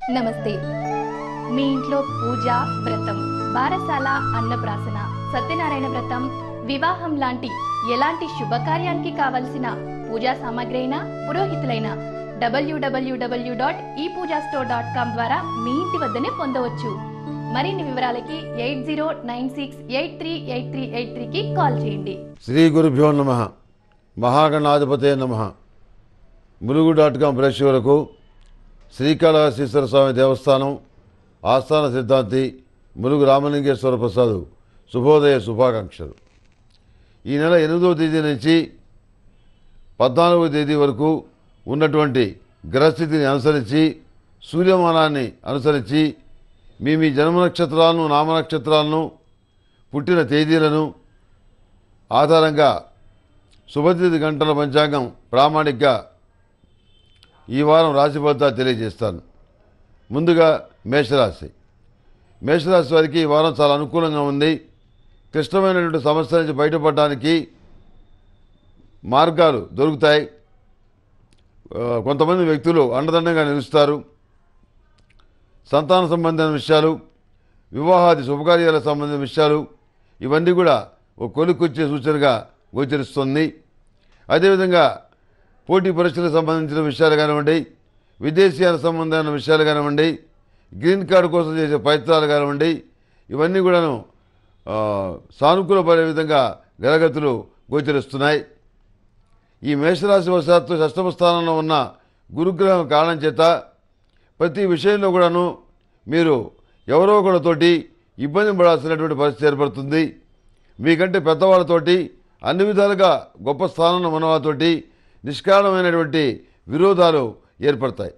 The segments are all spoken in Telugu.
నమస్తే మీ ఇంట్లో పూజ వ్రతం బారసాల అన్నప్రాసన సత్యనారాయణ వ్రతం వివాహం లాంటి ఎలాంటి శుభకార్యానికి కావలసిన పూజా సామాగ్రి అయినా పురోహితులైన డబ్ల్యూడబ్ల్యూడబ్ల్యూ dot e Pooja store dot com ద్వారా మీ ఇంటి వద్దనే పొందవచ్చు మరిన్ని వివరాలకి eight zero nine six eight three eight three eight త్రీకి కాల్ చేయండి శ్రీ గురుభ్యో నమ మహాగణాధిపతే నమ ములుగు డాట్ కాం ప్రేక్షకులకు శ్రీకాళహస్తీశ్వర స్వామి దేవస్థానం ఆస్థాన సిద్ధాంతి ములుగు రామలింగేశ్వర ప్రసాద్ శుభోదయ శుభాకాంక్షలు ఈ నెల ఎనిమిదవ తేదీ నుంచి పద్నాలుగవ తేదీ వరకు ఉన్నటువంటి గ్రహస్థితిని అనుసరించి సూర్యమానాన్ని అనుసరించి మీ మీ జన్మ నక్షత్రాలను నామ నక్షత్రాలను పుట్టిన తేదీలను ఆధారంగా శుభతిథి గంటల పంచాంగం ప్రామాణికగా ఈ వారం రాశి ఫలితాలు తెలియజేస్తాను ముందుగా మేషరాశి మేషరాశి వారికి ఈ వారం చాలా అనుకూలంగా ఉంది క్లిష్టమైనటువంటి సమస్య నుంచి బయటపడడానికి మార్గాలు దొరుకుతాయి ఆ, కొంతమంది వ్యక్తులు అండదండంగా నిలుస్తారు సంతాన సంబంధమైన విషయాలు వివాహాది శుభకార్యాలకు సంబంధించిన విషయాలు ఇవన్నీ కూడా ఒక కొలుకొచ్చే సూచనగా గోచరిస్తుంది అదేవిధంగా పోటీ పరీక్షలకు సంబంధించిన విషయాలు కానివ్వండి విదేశీయాల సంబంధమైన విషయాలు కానివ్వండి గ్రీన్ కార్డు కోసం చేసే ప్రయత్నాలు కానివ్వండి ఇవన్నీ కూడాను ఆ, సానుకూలపడే విధంగా గ్రహగతులు గోచరిస్తున్నాయి ఈ మేషరాశి వశాత్తు షష్టమ స్థానంలో ఉన్న గురుగ్రహం కారణం చేత ప్రతి విషయంలో కూడాను మీరు ఎవరో ఒకరితోటి ఇబ్బంది పడాల్సినటువంటి పరిస్థితి ఏర్పడుతుంది మీకంటే పెద్దవాళ్ళతోటి అన్ని విధాలుగా గొప్ప స్థానంలో ఉన్న వాళ్ళతోటి నిష్కారణమైనటువంటి విరోధాలు ఏర్పడతాయి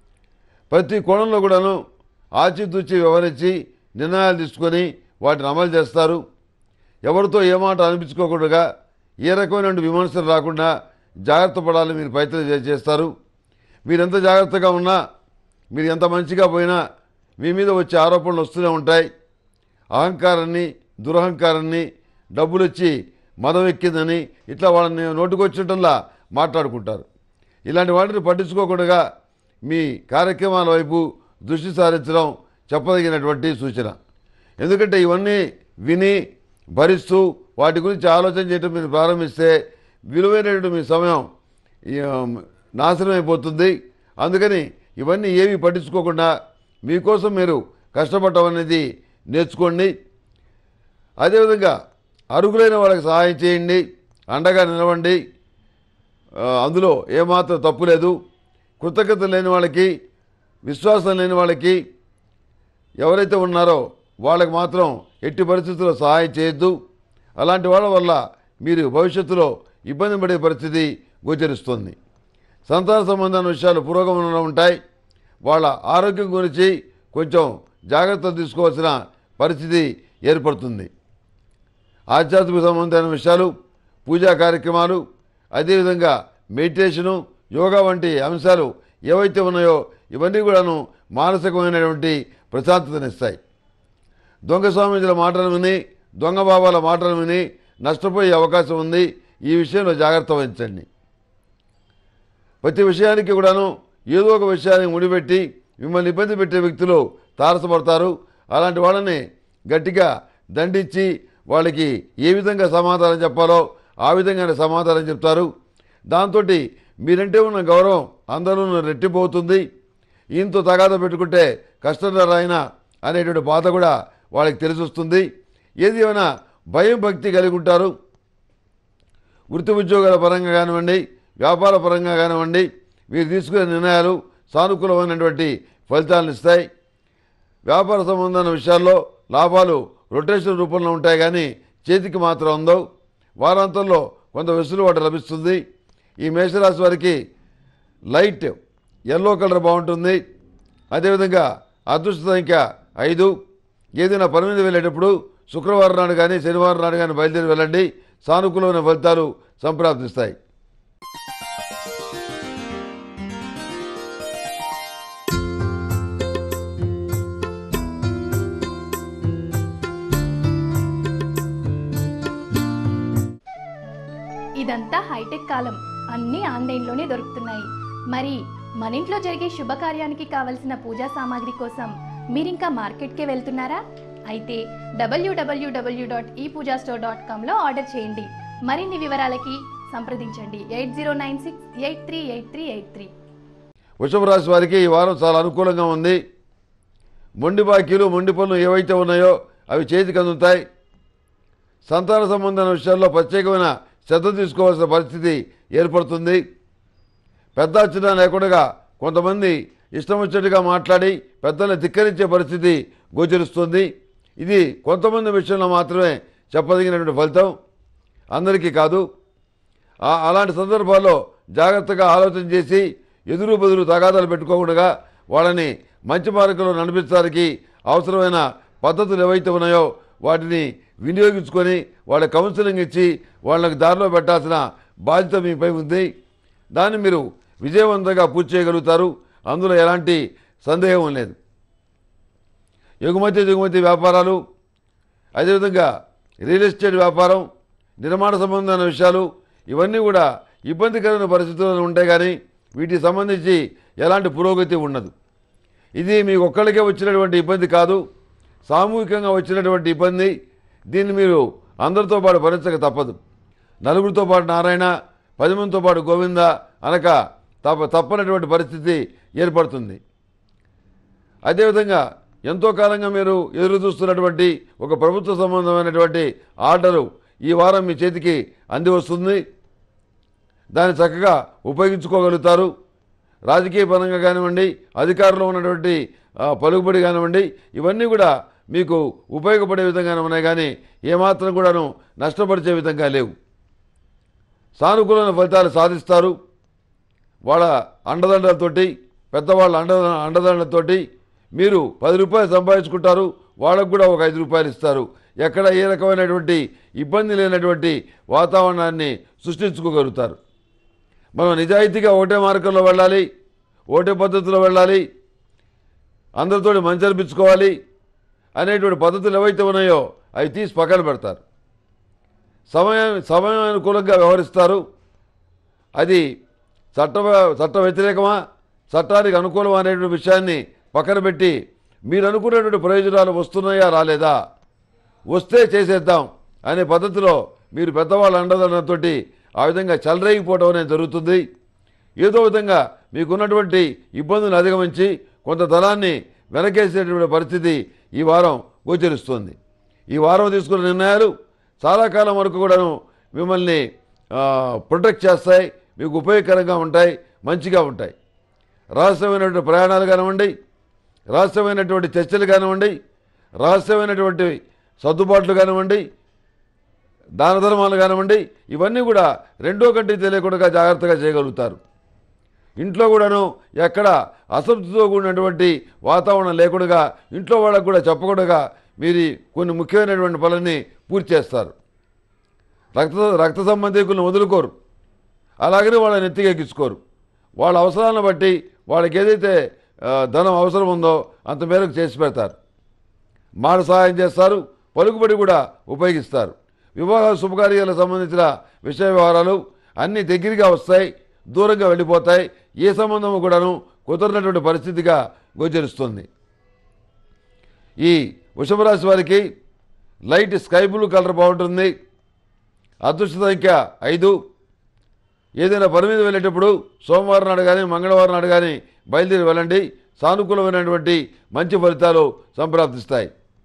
ప్రతి కోణంలో కూడాను ఆచితూచి వ్యవహరించి నిర్ణయాలు తీసుకొని వాటిని అమలు చేస్తారు ఎవరితో ఏ మాట అనిపించుకోకుండా ఏ రకమైనటువంటి విమర్శలు రాకుండా జాగ్రత్త పడాలని మీరు ప్రయత్నం చే- చేస్తారు మీరు ఎంత జాగ్రత్తగా ఉన్నా మీరు ఎంత మంచిగా పోయినా మీ మీద వచ్చే ఆరోపణలు వస్తూనే ఉంటాయి అహంకారాన్ని దురహంకారాన్ని డబ్బులు ఇచ్చి మదం ఎక్కిందని ఇట్లా వాళ్ళని నోటుకొచ్చినట్లా మాట్లాడుకుంటారు ఇలాంటి వాటిని పట్టించుకోకుండా మీ కార్యక్రమాల వైపు దృష్టి సారించడం చెప్పదగినటువంటి సూచన ఎందుకంటే ఇవన్నీ విని భరిస్తూ వాటి గురించి ఆలోచన చేయడం మీరు ప్రారంభిస్తే విలువైనటువంటి మీ సమయం ఈ, ఆ, నాశనం అయిపోతుంది అందుకని ఇవన్నీ ఏవి పట్టించుకోకుండా మీకోసం మీరు కష్టపడటం అనేది నేర్చుకోండి అదేవిధంగా అర్హులైన వాళ్ళకి సహాయం చేయండి అండగా నిలవండి ఆ, అందులో ఏమాత్రం తప్పు లేదు కృతజ్ఞత లేని వాళ్ళకి విశ్వాసం లేని వాళ్ళకి ఎవరైతే ఉన్నారో వాళ్ళకి మాత్రం ఎట్టి పరిస్థితుల్లో సహాయం చేయొద్దు అలాంటి వాళ్ళ వల్ల మీరు భవిష్యత్తులో ఇబ్బంది పడే పరిస్థితి గోచరిస్తుంది సంతాన సంబంధమైన విషయాలు పురోగమనంలో ఉంటాయి వాళ్ళ ఆరోగ్యం గురించి కొంచెం జాగ్రత్తలు తీసుకోవాల్సిన పరిస్థితి ఏర్పడుతుంది ఆధ్యాత్మిక సంబంధమైన విషయాలు పూజా కార్యక్రమాలు అదేవిధంగా మెడిటేషను యోగా వంటి అంశాలు ఏవైతే ఉన్నాయో ఇవన్నీ కూడాను మానసికమైనటువంటి ప్రశాంతతనిస్తాయి దొంగ స్వామీజీల మాటలు విని దొంగ బాబాల మాటలు విని నష్టపోయే అవకాశం ఉంది ఈ విషయంలో జాగ్రత్త వహించండి ప్రతి విషయానికి కూడాను ఏదో ఒక విషయాన్ని ముడిపెట్టి మిమ్మల్ని ఇబ్బంది పెట్టే వ్యక్తులు తారసపడతారు అలాంటి వాళ్ళని గట్టిగా దండించి వాళ్ళకి ఏ విధంగా సమాధానం చెప్పాలో ఆ విధంగానే సమాధానం చెప్తారు దాంతో మీరంటే ఉన్న గౌరవం అందరూ రెట్టిపోతుంది ఈయనతో తగాద పెట్టుకుంటే కష్టం రాయన అనేటువంటి బాధ కూడా వాళ్ళకి తెలిసి వస్తుంది ఏది ఏమైనా భయం భక్తి కలిగి ఉంటారు వృత్తి ఉద్యోగాల పరంగా కానివ్వండి వ్యాపార పరంగా కానివ్వండి మీరు తీసుకునే నిర్ణయాలు సానుకూలమైనటువంటి ఫలితాలను ఇస్తాయి వ్యాపార సంబంధమైన విషయాల్లో లాభాలు రొటేషన్ రూపంలో ఉంటాయి కానీ చేతికి మాత్రం అందవు వారాంతంలో కొంత వెసులుబాటు లభిస్తుంది ఈ మేషరాశి వారికి లైట్ ఎల్లో కలర్ బాగుంటుంది అదేవిధంగా అదృష్ట సంఖ్య ఐదు ఏదైనా పని మీద వెళ్ళేటప్పుడు శుక్రవారం నాడు కానీ శనివారం నాడు కానీ బయలుదేరి వెళ్ళండి సానుకూలమైన ఫలితాలు సంప్రాప్తిస్తాయి ఇదంతా హైటెక్ కాలం అన్నీ ఆన్లైన్లోనే దొరుకుతున్నాయి మరి మన ఇంట్లో జరిగే శుభకార్యానికి కావలసిన పూజా సామాగ్రి కోసం మీరింకా మార్కెట్కే వెళ్తున్నారా అయితే డబ్ల్యూడబ్ల్యూడబ్ల్యూ dot e Pooja store dot కామ్లో ఆర్డర్ చేయండి మరిన్ని వివరాలకి సంప్రదించండి eight zero nine six eight three eight three eight three వృషభ రాశి వారికి ఈ వారం చాలా అనుకూలంగా ఉంది మొండి బాకీలు మొండి పనులు ఏవైతే ఉన్నాయో అవి చేతికి అందుతాయి సంతాన సంబంధమైన విషయాల్లో ప్రత్యేకమైన శ్రద్ధ తీసుకోవాల్సిన పరిస్థితి ఏర్పడుతుంది పెద్ద చిన్న లేకుండా కొంతమంది ఇష్టం వచ్చినట్టుగా మాట్లాడి పెద్దల్ని ధిక్కరించే పరిస్థితి గోచరిస్తుంది ఇది కొంతమంది విషయంలో మాత్రమే చెప్పదగినటువంటి ఫలితం అందరికీ కాదు ఆ- అలాంటి సందర్భాల్లో జాగ్రత్తగా ఆలోచన చేసి ఎదురు బదులు తగాదాలు పెట్టుకోకుండా వాళ్ళని మంచి మార్గంలో నడిపించడానికి అవసరమైన పద్ధతులు ఏవైతే ఉన్నాయో వాటిని వినియోగించుకొని వాళ్ళ కౌన్సిలింగ్ ఇచ్చి వాళ్ళకి దారిలో పెట్టాల్సిన బాధ్యత మీపై ఉంది దాన్ని మీరు విజయవంతంగా పూర్తి చేయగలుగుతారు అందులో ఎలాంటి సందేహం లేదు ఎగుమతి దిగుమతి వ్యాపారాలు అదేవిధంగా రియల్ ఎస్టేట్ వ్యాపారం నిర్మాణ సంబంధమైన విషయాలు ఇవన్నీ కూడా ఇబ్బందికరమైన పరిస్థితుల్లో ఉంటాయి కానీ వీటికి సంబంధించి ఎలాంటి పురోగతి ఉండదు ఇది మీకు ఒక్కళ్ళకే వచ్చినటువంటి ఇబ్బంది కాదు సామూహికంగా వచ్చినటువంటి ఇబ్బంది దీన్ని మీరు అందరితో పాటు భరించక తప్పదు నలుగురితో పాటు నారాయణ పది మందితో పాటు గోవింద అనక తప్ప తప్పనటువంటి పరిస్థితి ఏర్పడుతుంది అదేవిధంగా ఎంతో కాలంగా మీరు ఎదురు చూస్తున్నటువంటి ఒక ప్రభుత్వ సంబంధమైనటువంటి ఆర్డరు ఈ వారం మీ చేతికి అంది వస్తుంది దాన్ని చక్కగా ఉపయోగించుకోగలుగుతారు రాజకీయ పరంగా కానివ్వండి అధికారంలో ఉన్నటువంటి ఆ, పలుకుబడి కానివ్వండి ఇవన్నీ కూడా మీకు ఉపయోగపడే విధంగానే ఉన్నాయి కానీ ఏమాత్రం కూడాను నష్టపరిచే విధంగా లేవు సానుకూలమైన ఫలితాలు సాధిస్తారు వాళ్ళ అండదండలతోటి పెద్దవాళ్ళ అండ అండదండలతోటి మీరు పది రూపాయలు సంపాదించుకుంటారు వాళ్ళకు కూడా ఒక ఐదు రూపాయలు ఇస్తారు ఎక్కడ ఏ రకమైనటువంటి ఇబ్బంది లేనటువంటి వాతావరణాన్ని సృష్టించుకోగలుగుతారు మనం నిజాయితీగా ఒకటే మార్గంలో వెళ్ళాలి ఒకటే పద్ధతిలో వెళ్ళాలి అందరితోటి మంచి అనిపించుకోవాలి అనేటువంటి పద్ధతులు ఏవైతే ఉన్నాయో అవి తీసి పక్కన పెడతారు సమయం సమయం అనుకూలంగా వ్యవహరిస్తారు అది చట్ట చట్ట వ్యతిరేకమా చట్టానికి అనుకూలమా అనేటువంటి విషయాన్ని పక్కన పెట్టి మీరు అనుకున్నటువంటి ప్రయోజనాలు వస్తున్నాయా రాలేదా వస్తే చేసేద్దాం అనే పద్ధతిలో మీరు పెద్దవాళ్ళ అండదండతో ఆ విధంగా చెలరేగిపోవడం అనేది జరుగుతుంది ఏదో విధంగా మీకున్నటువంటి ఇబ్బందులు అధిగమించి కొంత ధనాన్ని వెనకేసేటువంటి పరిస్థితి ఈ వారం గోచరిస్తుంది ఈ వారం తీసుకున్న నిర్ణయాలు చాలా కాలం వరకు కూడాను మిమ్మల్ని ఆ, ప్రొటెక్ట్ చేస్తాయి మీకు ఉపయోగకరంగా ఉంటాయి మంచిగా ఉంటాయి రహస్యమైనటువంటి ప్రయాణాలు కానివ్వండి రహస్యమైనటువంటి చర్చలు కానివ్వండి రహస్యమైనటువంటి సర్దుబాట్లు కానివ్వండి దాన ధర్మాలు కానివ్వండి ఇవన్నీ కూడా రెండో కంటికి తెలియకుండా జాగ్రత్తగా చేయగలుగుతారు ఇంట్లో కూడాను ఎక్కడ అసంతృప్తితో కూడినటువంటి వాతావరణం లేకుండా ఇంట్లో వాళ్ళకు కూడా చెప్పకుండా మీరు కొన్ని ముఖ్యమైనటువంటి పనులని పూర్తి చేస్తారు రక్త రక్త సంబంధికులను వదులుకోరు అలాగనే వాళ్ళని ఎత్తికెక్కించుకోరు వాళ్ళ అవసరాలను బట్టి వాళ్ళకి ఏదైతే ఆ, ధనం అవసరం ఉందో అంత మేరకు చేసి పెడతారు మాట సహాయం చేస్తారు పలుకుబడి కూడా ఉపయోగిస్తారు వివాహ శుభకార్యాలకు సంబంధించిన విషయ వ్యవహారాలు అన్నీ దగ్గరగా వస్తాయి దూరంగా వెళ్ళిపోతాయి ఏ సంబంధము కూడాను కుదరనటువంటి పరిస్థితిగా గోచరిస్తుంది ఈ వృషభ రాశి వారికి లైట్ స్కై బ్లూ కలర్ బాగుంటుంది అదృష్ట సంఖ్య ఐదు ఏదైనా పని మీద వెళ్ళేటప్పుడు సోమవారం నాడు కానీ మంగళవారం నాడు కానీ బయలుదేరి వెళ్ళండి సానుకూలమైనటువంటి మంచి ఫలితాలు సంప్రాప్తిస్తాయి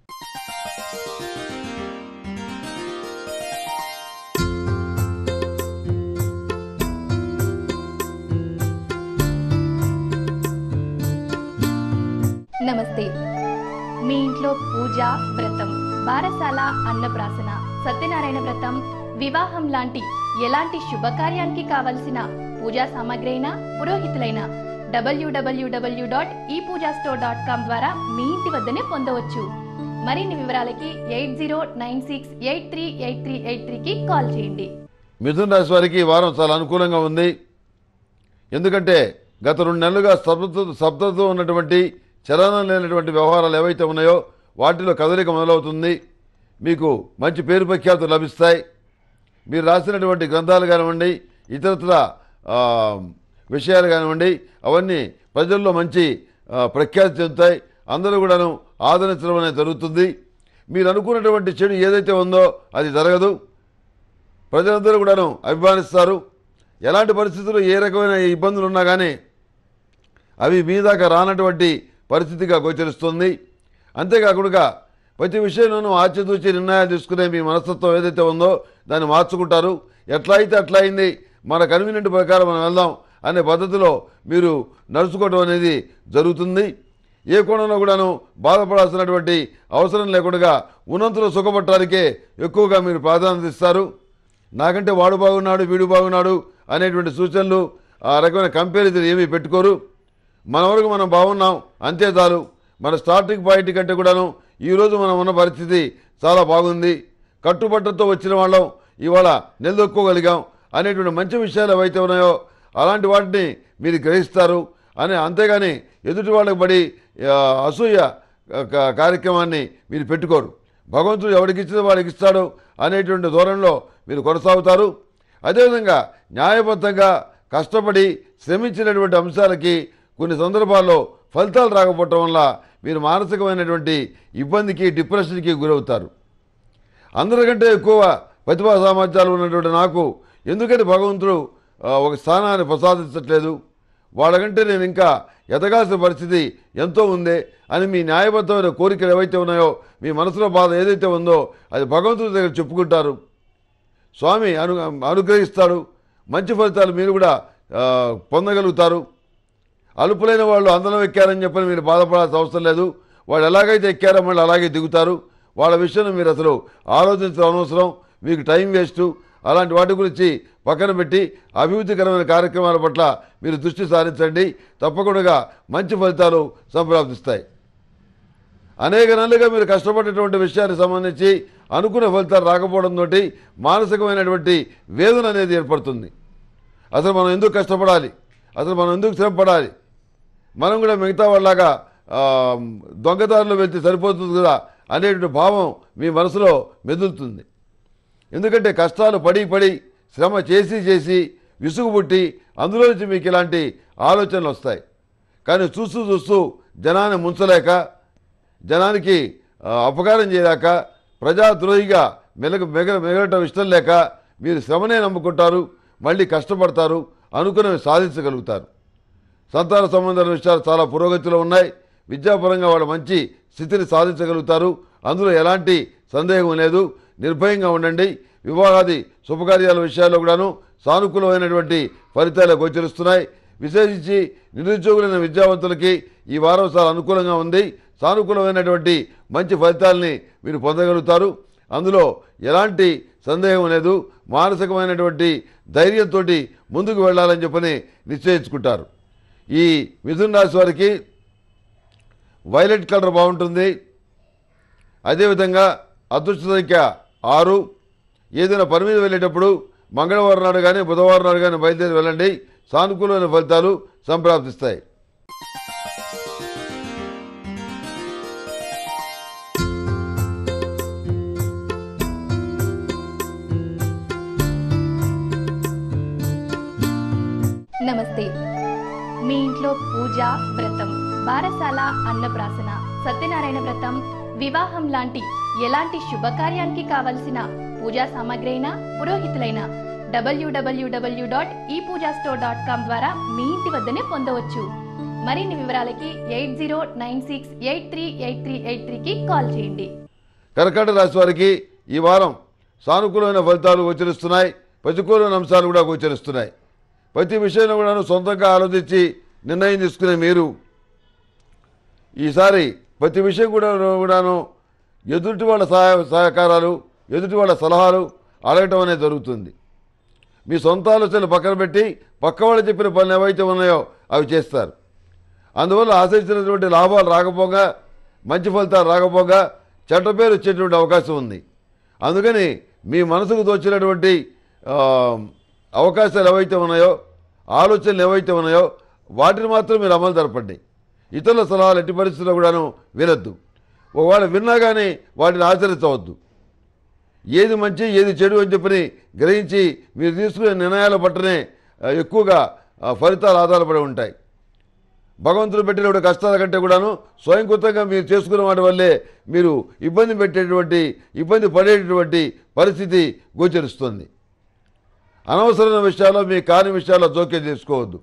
నమస్తే మీ ఇంట్లో పూజ వ్రతం బారసాల అన్నప్రాసన సత్యనారాయణ వ్రతం వివాహం లాంటి ఎలాంటి శుభకార్యానికి కావలసిన పూజా సామాగ్రి అయినా పురోహితులైన డబ్ల్యూడబ్ల్యూడబ్ల్యూ dot e Pooja store dot com ద్వారా మీ ఇంటి వద్దనే పొందవచ్చు మరిన్ని వివరాలకి eight zero nine six eight three eight three eight త్రీకి కాల్ చేయండి మిథున రాశి వారికి ఈ వారం చాలా అనుకూలంగా ఉంది ఎందుకంటే గత రెండు నెలలుగా స్తబ్దత స్తబ్దతతో ఉన్నటువంటి చలనం లేనటువంటి వ్యవహారాలు ఏవైతే ఉన్నాయో వాటిలో కదలిక మొదలవుతుంది మీకు మంచి పేరు ప్రఖ్యాతులు లభిస్తాయి మీరు రాసినటువంటి గ్రంథాలు కానివ్వండి ఇతరత్ర ఆ, విషయాలు కానివ్వండి అవన్నీ ప్రజల్లో మంచి ఆ, ప్రఖ్యాతి చెందుతాయి అందరూ కూడాను ఆదరించడం అనేది జరుగుతుంది మీరు అనుకున్నటువంటి చెడు ఏదైతే ఉందో అది జరగదు ప్రజలందరూ కూడాను అభిమానిస్తారు ఎలాంటి పరిస్థితుల్లో ఏ రకమైన ఇబ్బందులు ఉన్నా కానీ అవి మీ దాకా రానటువంటి పరిస్థితిగా గోచరిస్తుంది అంతేకాకుండా ప్రతి విషయంలోనూ ఆచితూచి నిర్ణయాలు తీసుకునే మీ మనస్తత్వం ఏదైతే ఉందో దాన్ని మార్చుకుంటారు ఎట్లా అయితే అట్లా అయింది మన కన్వీనియంట్ ప్రకారం మనం వెళ్దాం అనే పద్ధతిలో మీరు నడుచుకోవడం అనేది జరుగుతుంది ఏ కోణంలో కూడాను బాధపడాల్సినటువంటి అవసరం లేకుండా ఉన్నంతలో సుఖపడటానికే ఎక్కువగా మీరు ప్రాధాన్యత ఇస్తారు నాకంటే వాడు బాగున్నాడు వీడు బాగున్నాడు అనేటువంటి సూచనలు ఆ రకమైన కంపారిజన్ ఏమీ పెట్టుకోరు మన వరకు మనం బాగున్నాం అంతే చాలు మన స్టార్టింగ్ పాయింట్ కంటే కూడాను ఈరోజు మనం ఉన్న పరిస్థితి చాలా బాగుంది కట్టుబట్టతో వచ్చిన వాళ్ళం ఇవాళ నిలదొక్కోగలిగాం అనేటువంటి మంచి విషయాలు ఏవైతే ఉన్నాయో అలాంటి వాటిని మీరు గ్రహిస్తారు అని అంతేగాని ఎదుటి వాళ్ళకి పడి ఆ, అసూయ క- కార్యక్రమాన్ని మీరు పెట్టుకోరు భగవంతుడు ఎవరికి ఇచ్చిన వాడికి ఇస్తాడు అనేటువంటి ధోరణిలో మీరు కొనసాగుతారు అదేవిధంగా న్యాయబద్ధంగా కష్టపడి శ్రమించినటువంటి అంశాలకి కొన్ని సందర్భాల్లో ఫలితాలు రాకపోవటం వల్ల మీరు మానసికమైనటువంటి ఇబ్బందికి డిప్రెషన్కి గురవుతారు అందరికంటే ఎక్కువ ప్రతిభా సామర్థ్యాలు ఉన్నటువంటి నాకు ఎందుకని భగవంతుడు ఆ, ఒక స్థానాన్ని ప్రసాదించట్లేదు వాళ్ళకంటే నేను ఇంకా ఎదగాల్సిన పరిస్థితి ఎంతో ఉంది అని మీ న్యాయబద్ధమైన కోరికలు ఏవైతే ఉన్నాయో మీ మనసులో బాధ ఏదైతే ఉందో అది భగవంతుడి దగ్గర చెప్పుకుంటారు స్వామి అను అనుగ్రహిస్తాడు మంచి ఫలితాలు మీరు కూడా ఆ, పొందగలుగుతారు అలుపులైన వాళ్ళు అందరం ఎక్కారని చెప్పని మీరు బాధపడాల్సిన అవసరం లేదు వాళ్ళు ఎలాగైతే ఎక్కారో మళ్ళీ అలాగే దిగుతారు వాళ్ళ విషయంలో మీరు అసలు ఆలోచించడం అనవసరం మీకు టైం వేస్ట్ అలాంటి వాటి గురించి పక్కన పెట్టి అభివృద్ధికరమైన కార్యక్రమాల పట్ల మీరు దృష్టి సారించండి తప్పకుండా మంచి ఫలితాలు సంప్రాప్తిస్తాయి అనేక నెలలుగా మీరు కష్టపడేటువంటి విషయానికి సంబంధించి అనుకున్న ఫలితాలు రాకపోవడంతో మానసికమైనటువంటి వేదన అనేది ఏర్పడుతుంది అసలు మనం ఎందుకు కష్టపడాలి అసలు మనం ఎందుకు శ్రమపడాలి మనం కూడా మిగతా వాళ్ళలాగా ఆ, దొంగదారిలో వెళ్తే సరిపోతుంది కదా అనేటువంటి భావం మీ మనసులో మెదులుతుంది ఎందుకంటే కష్టాలు పడి పడి శ్రమ చేసి చేసి విసుగు పుట్టి అందులో నుంచి మీకు ఇలాంటి ఆలోచనలు వస్తాయి కానీ చూస్తూ చూస్తూ జనాన్ని ముంచలేక జనానికి ఆ, అపకారం చేయలేక ప్రజాద్రోహిగా మెలగ మెగ మెగలటం ఇష్టం లేక మీరు శ్రమనే నమ్ముకుంటారు మళ్ళీ కష్టపడతారు అనుకున్నవి సాధించగలుగుతారు సంతాన సంబంధాల విషయాలు చాలా పురోగతిలో ఉన్నాయి విద్యాపరంగా వాళ్ళు మంచి స్థితిని సాధించగలుగుతారు అందులో ఎలాంటి సందేహం లేదు నిర్భయంగా ఉండండి వివాహాది శుభకార్యాల విషయాల్లో కూడాను సానుకూలమైనటువంటి ఫలితాలు గోచరిస్తున్నాయి విశేషించి నిరుద్యోగులైన విద్యావంతులకి ఈ వారం చాలా అనుకూలంగా ఉంది సానుకూలమైనటువంటి మంచి ఫలితాలని మీరు పొందగలుగుతారు అందులో ఎలాంటి సందేహం లేదు మానసికమైనటువంటి ధైర్యంతో ముందుకు వెళ్ళాలని చెప్పని నిశ్చయించుకుంటారు ఈ మిథున రాశి వారికి వైలెట్ కలర్ బాగుంటుంది అదేవిధంగా అదృష్ట సంఖ్య ఆరు ఏదైనా పని మీద వెళ్ళేటప్పుడు మంగళవారం నాడు కానీ బుధవారం నాడు కానీ బయలుదేరి వెళ్ళండి సానుకూలమైన ఫలితాలు సంప్రాప్తిస్తాయి నమస్తే మీ ఇంట్లో పూజ వ్రతం బారసాల అన్నప్రాసన సత్యనారాయణ వ్రతం వివాహం లాంటి ఎలాంటి శుభకార్యానికి కావలసిన పూజా సామాగ్రి అయినా పురోహితులైన డబ్ల్యూడబ్ల్యూడబ్ల్యూ dot e Pooja store dot com ద్వారా మీ ఇంటి వద్దనే పొందవచ్చు మరిన్ని వివరాలకి eight zero nine six eight three eight three eight త్రీకి కాల్ చేయండి కర్కాటక రాశి వారికి ఈ వారం సానుకూలమైన ఫలితాలు గోచరిస్తున్నాయి ప్రతికూలమైన అంశాలు కూడా గోచరిస్తున్నాయి ప్రతి విషయంలో కూడాను సొంతంగా ఆలోచించి నిర్ణయం తీసుకునే మీరు ఈసారి ప్రతి విషయం కూడా కూడాను ఎదుటి వాళ్ళ సహాయ సహకారాలు ఎదుటి వాళ్ళ సలహాలు అడగటం అనేది జరుగుతుంది మీ సొంత ఆలోచనలు పక్కన పెట్టి పక్క వాళ్ళు చెప్పిన పనులు ఏవైతే ఉన్నాయో అవి చేస్తారు అందువల్ల ఆశించినటువంటి లాభాలు రాకపోగా మంచి ఫలితాలు రాకపోగా చెడ్డ పేరు వచ్చేటువంటి అవకాశం ఉంది అందుకని మీ మనసుకు తోచినటువంటి ఆ, అవకాశాలు ఏవైతే ఉన్నాయో ఆలోచనలు ఏవైతే ఉన్నాయో వాటిని మాత్రం మీరు అమలు జరపండి ఇతరుల సలహాలు ఎట్టి పరిస్థితుల్లో కూడాను వినొద్దు ఒకవేళ విన్నా కానీ వాటిని ఆచరించవద్దు ఏది మంచి ఏది చెడు అని చెప్పని గ్రహించి మీరు తీసుకునే నిర్ణయాల పట్టనే ఆ, ఎక్కువగా ఆ, ఫలితాలు ఆధారపడి ఉంటాయి భగవంతుడు పెట్టినటువంటి కష్టాల కంటే కూడాను స్వయంకృతంగా మీరు చేసుకున్న వాటి వల్లే మీరు ఇబ్బంది పెట్టేటువంటి ఇబ్బంది పడేటటువంటి పరిస్థితి గోచరిస్తుంది అనవసరమైన విషయాల్లో మీ కాని విషయాల్లో జోక్యం చేసుకోవద్దు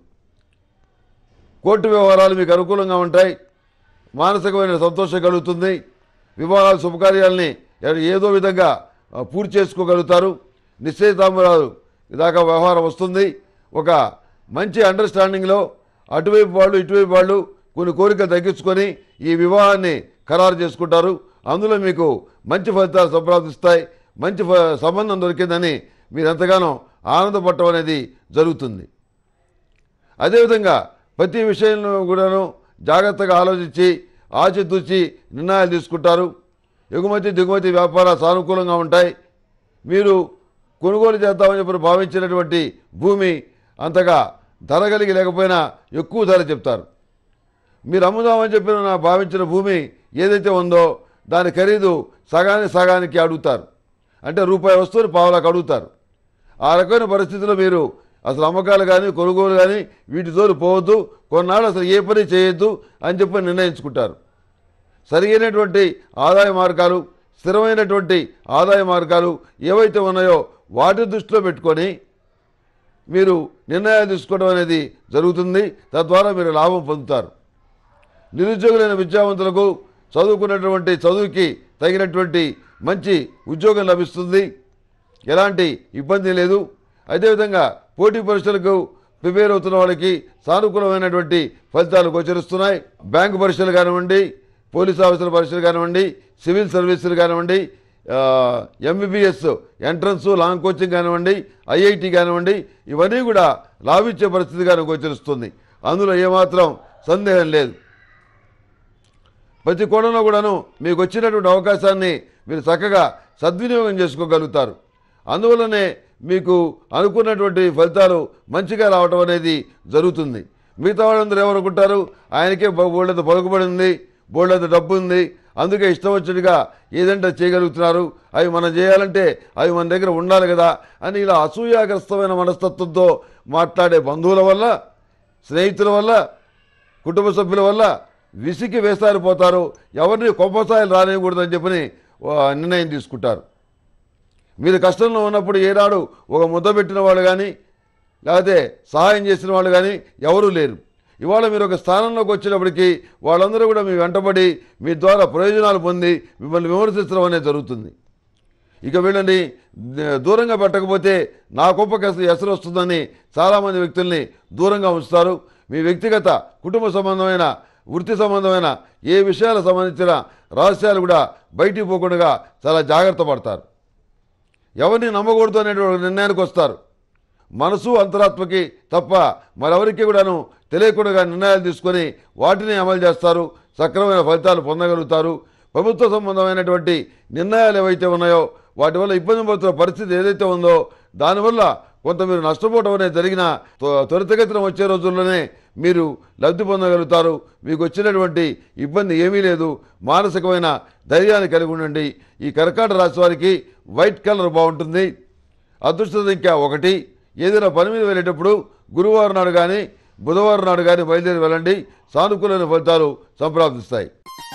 కోర్టు వ్యవహారాలు మీకు అనుకూలంగా ఉంటాయి మానసికమైన సంతోషం కలుగుతుంది వివాహాలు శుభకార్యాలని ఏదో విధంగా ఆ, పూర్తి చేసుకోగలుగుతారు నిశ్చయితాంబరాలు దాకా వ్యవహారం వస్తుంది ఒక మంచి అండర్స్టాండింగ్లో అటువైపు వాళ్ళు ఇటువైపు వాళ్ళు కొన్ని కోరికలు తగ్గించుకొని ఈ వివాహాన్ని ఖరారు చేసుకుంటారు అందులో మీకు మంచి ఫలితాలు సంప్రాప్తిస్తాయి మంచి ఫ- సంబంధం దొరికిందని మీరు ఎంతగానో ఆనందపడటం అనేది జరుగుతుంది అదేవిధంగా ప్రతి విషయంలో కూడాను జాగ్రత్తగా ఆలోచించి ఆచితూచి నిర్ణయాలు తీసుకుంటారు ఎగుమతి దిగుమతి వ్యాపారాలు సానుకూలంగా ఉంటాయి మీరు కొనుగోలు చేద్దామని చెప్పి భావించినటువంటి భూమి అంతగా ధర కలిగి లేకపోయినా ఎక్కువ ధర చెప్తారు మీరు అమ్ముదామని చెప్పిన నా భావించిన భూమి ఏదైతే ఉందో దాని ఖరీదు సగానికి సగానికి అడుగుతారు అంటే రూపాయి వస్తువుని పావులకు అడుగుతారు ఆ రకమైన పరిస్థితిలో మీరు అసలు అమ్మకాలు కానీ కొనుగోలు కానీ వీటి జోలు పోవద్దు కొన్నాళ్ళు అసలు ఏ పని చేయొద్దు అని చెప్పి నిర్ణయించుకుంటారు సరియైనటువంటి ఆదాయ మార్గాలు స్థిరమైనటువంటి ఆదాయ మార్గాలు ఏవైతే ఉన్నాయో వాటి దృష్టిలో పెట్టుకొని మీరు నిర్ణయాలు తీసుకోవడం అనేది జరుగుతుంది తద్వారా మీరు లాభం పొందుతారు నిరుద్యోగులైన విద్యావంతులకు చదువుకున్నటువంటి చదువుకి తగినటువంటి మంచి ఉద్యోగం లభిస్తుంది ఎలాంటి ఇబ్బంది లేదు అదేవిధంగా పోటీ పరీక్షలకు ప్రిపేర్ అవుతున్న వాళ్ళకి సానుకూలమైనటువంటి ఫలితాలు గోచరిస్తున్నాయి బ్యాంకు పరీక్షలు కానివ్వండి పోలీస్ ఆఫీసర్ పరీక్షలు కానివ్వండి సివిల్ సర్వీసులు కానివ్వండి ఎంబీబీఎస్ ఎంట్రన్స్ లాంగ్ కోచింగ్ కానివ్వండి ఐఐటి కానివ్వండి ఇవన్నీ కూడా లాభించే పరిస్థితిగానే గోచరిస్తుంది అందులో ఏమాత్రం సందేహం లేదు ప్రతి కోణంలో కూడాను మీకు వచ్చినటువంటి అవకాశాన్ని మీరు చక్కగా సద్వినియోగం చేసుకోగలుగుతారు అందువల్లనే మీకు అనుకున్నటువంటి ఫలితాలు మంచిగా రావడం అనేది జరుగుతుంది మిగతా వాళ్ళందరూ ఏమనుకుంటారు ఆయనకే బోళ్ళంత పలుకుబడి ఉంది బోళ్ళంత డబ్బు ఉంది అందుకే ఇష్టం వచ్చినట్టుగా ఏదంటే చేయగలుగుతున్నారు అవి మనం చేయాలంటే అవి మన దగ్గర ఉండాలి కదా అని ఇలా అసూయాగ్రస్తమైన మనస్తత్వంతో మాట్లాడే బంధువుల వల్ల స్నేహితుల వల్ల కుటుంబ సభ్యుల వల్ల విసికి వేసారిపోతారు ఎవరిని కొబ్బసాయలు రానివ్వకూడదని చెప్పని ఆ, నిర్ణయం తీసుకుంటారు మీరు కష్టంలో ఉన్నప్పుడు ఏనాడు ఒక ముద్ద పెట్టిన వాళ్ళు కానీ లేకపోతే సహాయం చేసిన వాళ్ళు కానీ ఎవరూ లేరు ఇవాళ మీరు ఒక స్థానంలోకి వచ్చినప్పటికీ వాళ్ళందరూ కూడా మీ వెంటబడి మీ ద్వారా ప్రయోజనాలు పొంది మిమ్మల్ని విమర్శించడం అనేది జరుగుతుంది ఇక వీళ్ళని ద- దూరంగా పెట్టకపోతే నా గొప్ప ఎసరు వస్తుందని చాలామంది వ్యక్తుల్ని దూరంగా ఉంచుతారు మీ వ్యక్తిగత కుటుంబ సంబంధమైన వృత్తి సంబంధమైన ఏ విషయాలకు సంబంధించిన రహస్యాలు కూడా బయటికి పోకుండా చాలా జాగ్రత్త పడతారు ఎవరిని నమ్మకూడదు అనేటువంటి నిర్ణయానికి వస్తారు మనసు అంతరాత్మకి తప్ప మరెవరికి కూడాను తెలియకుండా నిర్ణయాలు తీసుకొని వాటిని అమలు చేస్తారు సక్రమైన ఫలితాలు పొందగలుగుతారు ప్రభుత్వ సంబంధమైనటువంటి నిర్ణయాలు ఏవైతే ఉన్నాయో వాటి వల్ల ఇబ్బంది పడుతున్న పరిస్థితి ఏదైతే ఉందో దానివల్ల కొంత మీరు నష్టపోవడం అనేది జరిగిన త్వ- త్వరితగతిన వచ్చే రోజుల్లోనే మీరు లబ్ధి పొందగలుగుతారు మీకు వచ్చినటువంటి ఇబ్బంది ఏమీ లేదు మానసికమైన ధైర్యాన్ని కలిగి ఉండండి ఈ కర్కాట రాశి వారికి వైట్ కలర్ బాగుంటుంది అదృష్ట సంఖ్య ఒకటి ఏదైనా పని మీద వెళ్ళేటప్పుడు గురువారం నాడు కానీ బుధవారం నాడు కానీ బయలుదేరి వెళ్ళండి సానుకూలమైన ఫలితాలు సంప్రాప్తిస్తాయి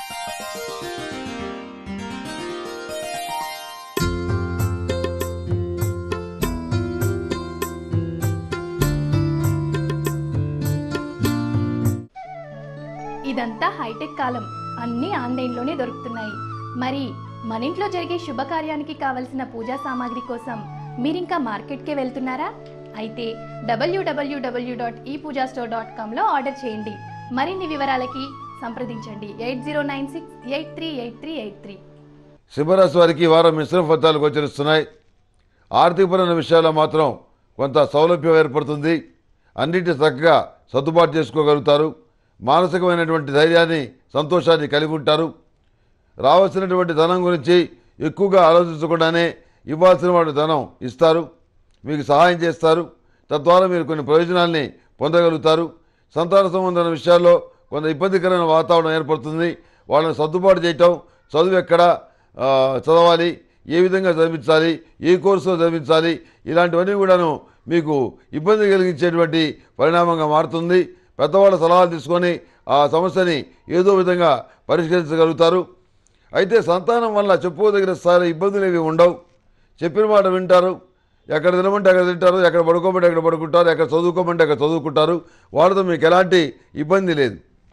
ఇదంతా హైటెక్ కాలం అన్నీ ఆన్లైన్లోనే దొరుకుతున్నాయి మరి మన ఇంట్లో జరిగే శుభకార్యానికి కావలసిన పూజా సామాగ్రి కోసం మీరింకా మార్కెట్కే వెళ్తున్నారా అయితే డబ్ల్యూడబ్ల్యూడబ్ల్యూ dot e Pooja store dot కామ్లో ఆర్డర్ చేయండి మరిన్ని వివరాలకి సంప్రదించండి eight zero nine six eight three eight three eight three సింహరాశి వారికి ఈ వారం మిశ్రమ ఫలితాలు గోచరిస్తున్నాయి ఆర్థికపరమైన విషయాల్లో మాత్రం కొంత సౌలభ్యం ఏర్పడుతుంది అన్నిటి చక్కగా సర్దుబాటు చేసుకోగలుగుతారు మానసికమైనటువంటి ధైర్యాన్ని సంతోషాన్ని కలిగి ఉంటారు రావాల్సినటువంటి ధనం గురించి ఎక్కువగా ఆలోచించకుండానే ఇవ్వాల్సిన వాడు ధనం ఇస్తారు మీకు సహాయం చేస్తారు తద్వారా మీరు కొన్ని ప్రయోజనాల్ని పొందగలుగుతారు సంతాన సంబంధమైన విషయాల్లో కొంత ఇబ్బందికరమైన వాతావరణం ఏర్పడుతుంది వాళ్ళని సర్దుబాటు చేయటం చదువు ఎక్కడ ఆ, చదవాలి ఏ విధంగా చదివించాలి ఏ కోర్సులో చదివించాలి ఇలాంటివన్నీ కూడాను మీకు ఇబ్బంది కలిగించేటువంటి పరిణామంగా మారుతుంది పెద్దవాళ్ళ సలహాలు తీసుకొని ఆ సమస్యని ఏదో విధంగా పరిష్కరించగలుగుతారు అయితే సంతానం వల్ల చెప్పుకోదగిన స్థాయి ఇబ్బందులు ఏవి ఉండవు చెప్పిన మాట వింటారు ఎక్కడ తినమంటే అక్కడ తింటారు ఎక్కడ పడుకోమంటే అక్కడ పడుకుంటారు ఎక్కడ చదువుకోమంటే అక్కడ చదువుకుంటారు వాళ్ళతో మీకు ఎలాంటి ఇబ్బంది లేదు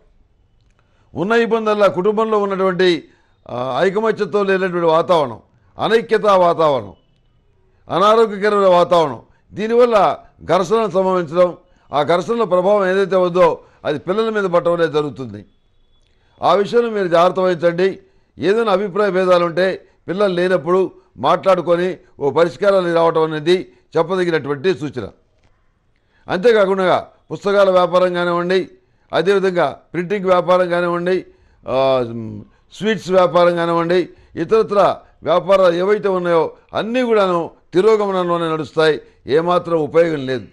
ఉన్న ఇబ్బందుల్లో కుటుంబంలో ఉన్నటువంటి ఆ, ఐకమత్యంతో లేనటువంటి వాతావరణం అనైక్యత వాతావరణం అనారోగ్యకరమైన వాతావరణం దీనివల్ల ఘర్షణలు సంభవించడం ఆ ఘర్షణల ప్రభావం ఏదైతే ఉందో అది పిల్లల మీద పట్టడం అనేది జరుగుతుంది ఆ విషయంలో మీరు జాగ్రత్త వహించండి ఏదైనా అభిప్రాయ భేదాలు ఉంటే పిల్లలు లేనప్పుడు మాట్లాడుకొని ఓ పరిష్కారాలు రావటం అనేది చెప్పదగినటువంటి సూచన అంతేకాకుండా పుస్తకాల వ్యాపారం కానివ్వండి అదేవిధంగా ప్రింటింగ్ వ్యాపారం కానివ్వండి ఆ, మ్, స్వీట్స్ వ్యాపారం కానివ్వండి ఇతరత్ర వ్యాపారాలు ఏవైతే ఉన్నాయో అన్నీ కూడాను తిరోగమనంలోనే నడుస్తాయి ఏమాత్రం ఉపయోగం లేదు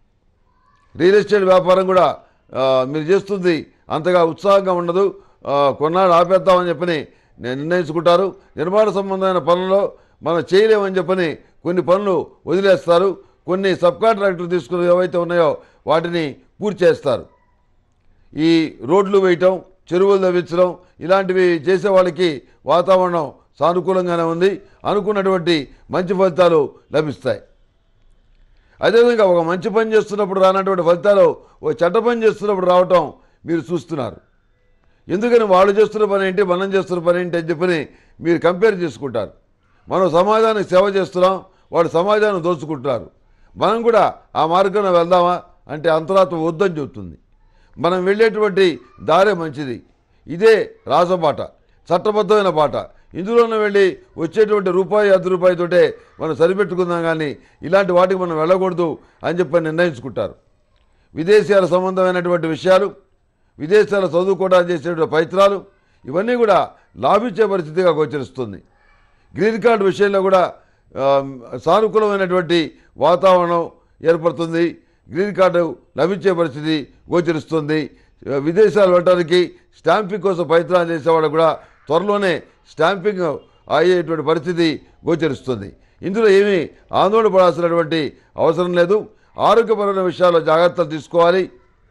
రియల్ ఎస్టేట్ వ్యాపారం కూడా ఆ, మీరు చేస్తుంది అంతగా ఉత్సాహంగా ఉండదు ఆ, కొన్నాళ్ళు ఆపేద్దామని చెప్పని నేను నిర్ణయించుకుంటారు నిర్మాణ సంబంధమైన పనుల్లో మనం చేయలేమని చెప్పని కొన్ని పనులు వదిలేస్తారు కొన్ని సబ్ కాంట్రాక్టులు తీసుకుని ఏవైతే ఉన్నాయో వాటిని పూర్తి చేస్తారు ఈ రోడ్లు వేయటం చెరువులు తవ్వించడం ఇలాంటివి చేసే వాళ్ళకి వాతావరణం సానుకూలంగానే ఉంది అనుకున్నటువంటి మంచి ఫలితాలు లభిస్తాయి అదేవిధంగా ఒక మంచి పని చేస్తున్నప్పుడు రానటువంటి ఫలితాలు ఓ చెడ్డ పని చేస్తున్నప్పుడు రావటం మీరు చూస్తున్నారు ఎందుకని వాళ్ళు చేస్తున్న పని ఏంటి మనం చేస్తున్న పని ఏంటి అని చెప్పని మీరు కంపేర్ చేసుకుంటారు మనం సమాజానికి సేవ చేస్తున్నాం వాడు సమాజాన్ని దోచుకుంటున్నారు మనం కూడా ఆ మార్గంలో వెళ్దామా అంటే అంతరాత్మ వద్దని చెబుతుంది మనం వెళ్ళేటువంటి దారే మంచిది ఇదే రాసబాట చట్టబద్ధమైన బాట ఇందులోనే వెళ్ళి వచ్చేటువంటి రూపాయి అర్ధ రూపాయితోటే మనం సరిపెట్టుకుందాం కానీ ఇలాంటి వాటికి మనం వెళ్ళకూడదు అని చెప్పి నిర్ణయించుకుంటారు విదేశీయాల సంబంధమైనటువంటి విషయాలు విదేశాల చదువుకోవడానికి చేసేటువంటి ప్రయత్నాలు ఇవన్నీ కూడా లాభించే పరిస్థితిగా గోచరిస్తుంది గ్రీన్ కార్డు విషయంలో కూడా ఆ, సానుకూలమైనటువంటి వాతావరణం ఏర్పడుతుంది గ్రీన్ కార్డు లభించే పరిస్థితి గోచరిస్తుంది ఆ, విదేశాలు వెళ్ళడానికి స్టాంపింగ్ కోసం ప్రయత్నాలు చేసేవాళ్ళు కూడా త్వరలోనే స్టాంపింగ్ అయ్యేటువంటి పరిస్థితి గోచరిస్తుంది ఇందులో ఏమీ ఆందోళన పడాల్సినటువంటి అవసరం లేదు ఆరోగ్యపరమైన విషయాల్లో జాగ్రత్తలు తీసుకోవాలి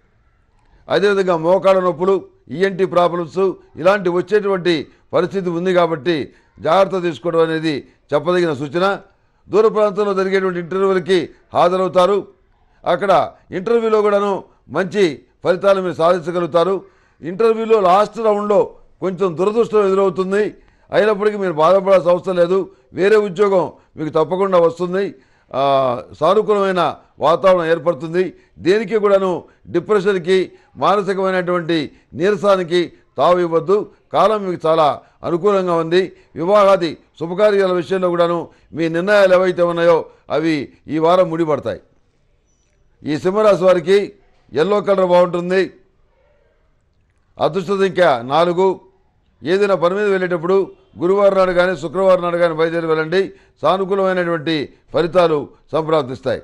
అదేవిధంగా మోకాళ్ళ నొప్పులు ఈఎన్టీ ప్రాబ్లమ్స్ ఇలాంటి వచ్చేటువంటి పరిస్థితి ఉంది కాబట్టి జాగ్రత్త తీసుకోవడం అనేది చెప్పదగిన సూచన దూర ప్రాంతంలో జరిగేటువంటి ఇంటర్వ్యూలకి హాజరవుతారు అక్కడ ఇంటర్వ్యూలో కూడాను మంచి ఫలితాలు మీరు సాధించగలుగుతారు ఇంటర్వ్యూలో లాస్ట్ రౌండ్లో కొంచెం దురదృష్టం ఎదురవుతుంది అయినప్పటికీ మీరు బాధపడాల్సిన అవసరం లేదు వేరే ఉద్యోగం మీకు తప్పకుండా వస్తుంది ఆ, సానుకూలమైన వాతావరణం ఏర్పడుతుంది దేనికి కూడాను డిప్రెషన్కి మానసికమైనటువంటి నీరసానికి తావు ఇవ్వద్దు కాలం మీకు చాలా అనుకూలంగా ఉంది వివాహాది శుభకార్యాల విషయంలో కూడాను మీ నిర్ణయాలు ఏవైతే ఉన్నాయో అవి ఈ వారం ముడిపడతాయి ఈ సింహరాశి వారికి ఎల్లో కలర్ బాగుంటుంది అదృష్ట సంఖ్య నాలుగు ఏదైనా పని మీద వెళ్ళేటప్పుడు గురువారం నాడు కానీ శుక్రవారం నాడు కానీ బయలుదేరి వెళ్ళండి సానుకూలమైనటువంటి ఫలితాలు సంప్రాప్తిస్తాయి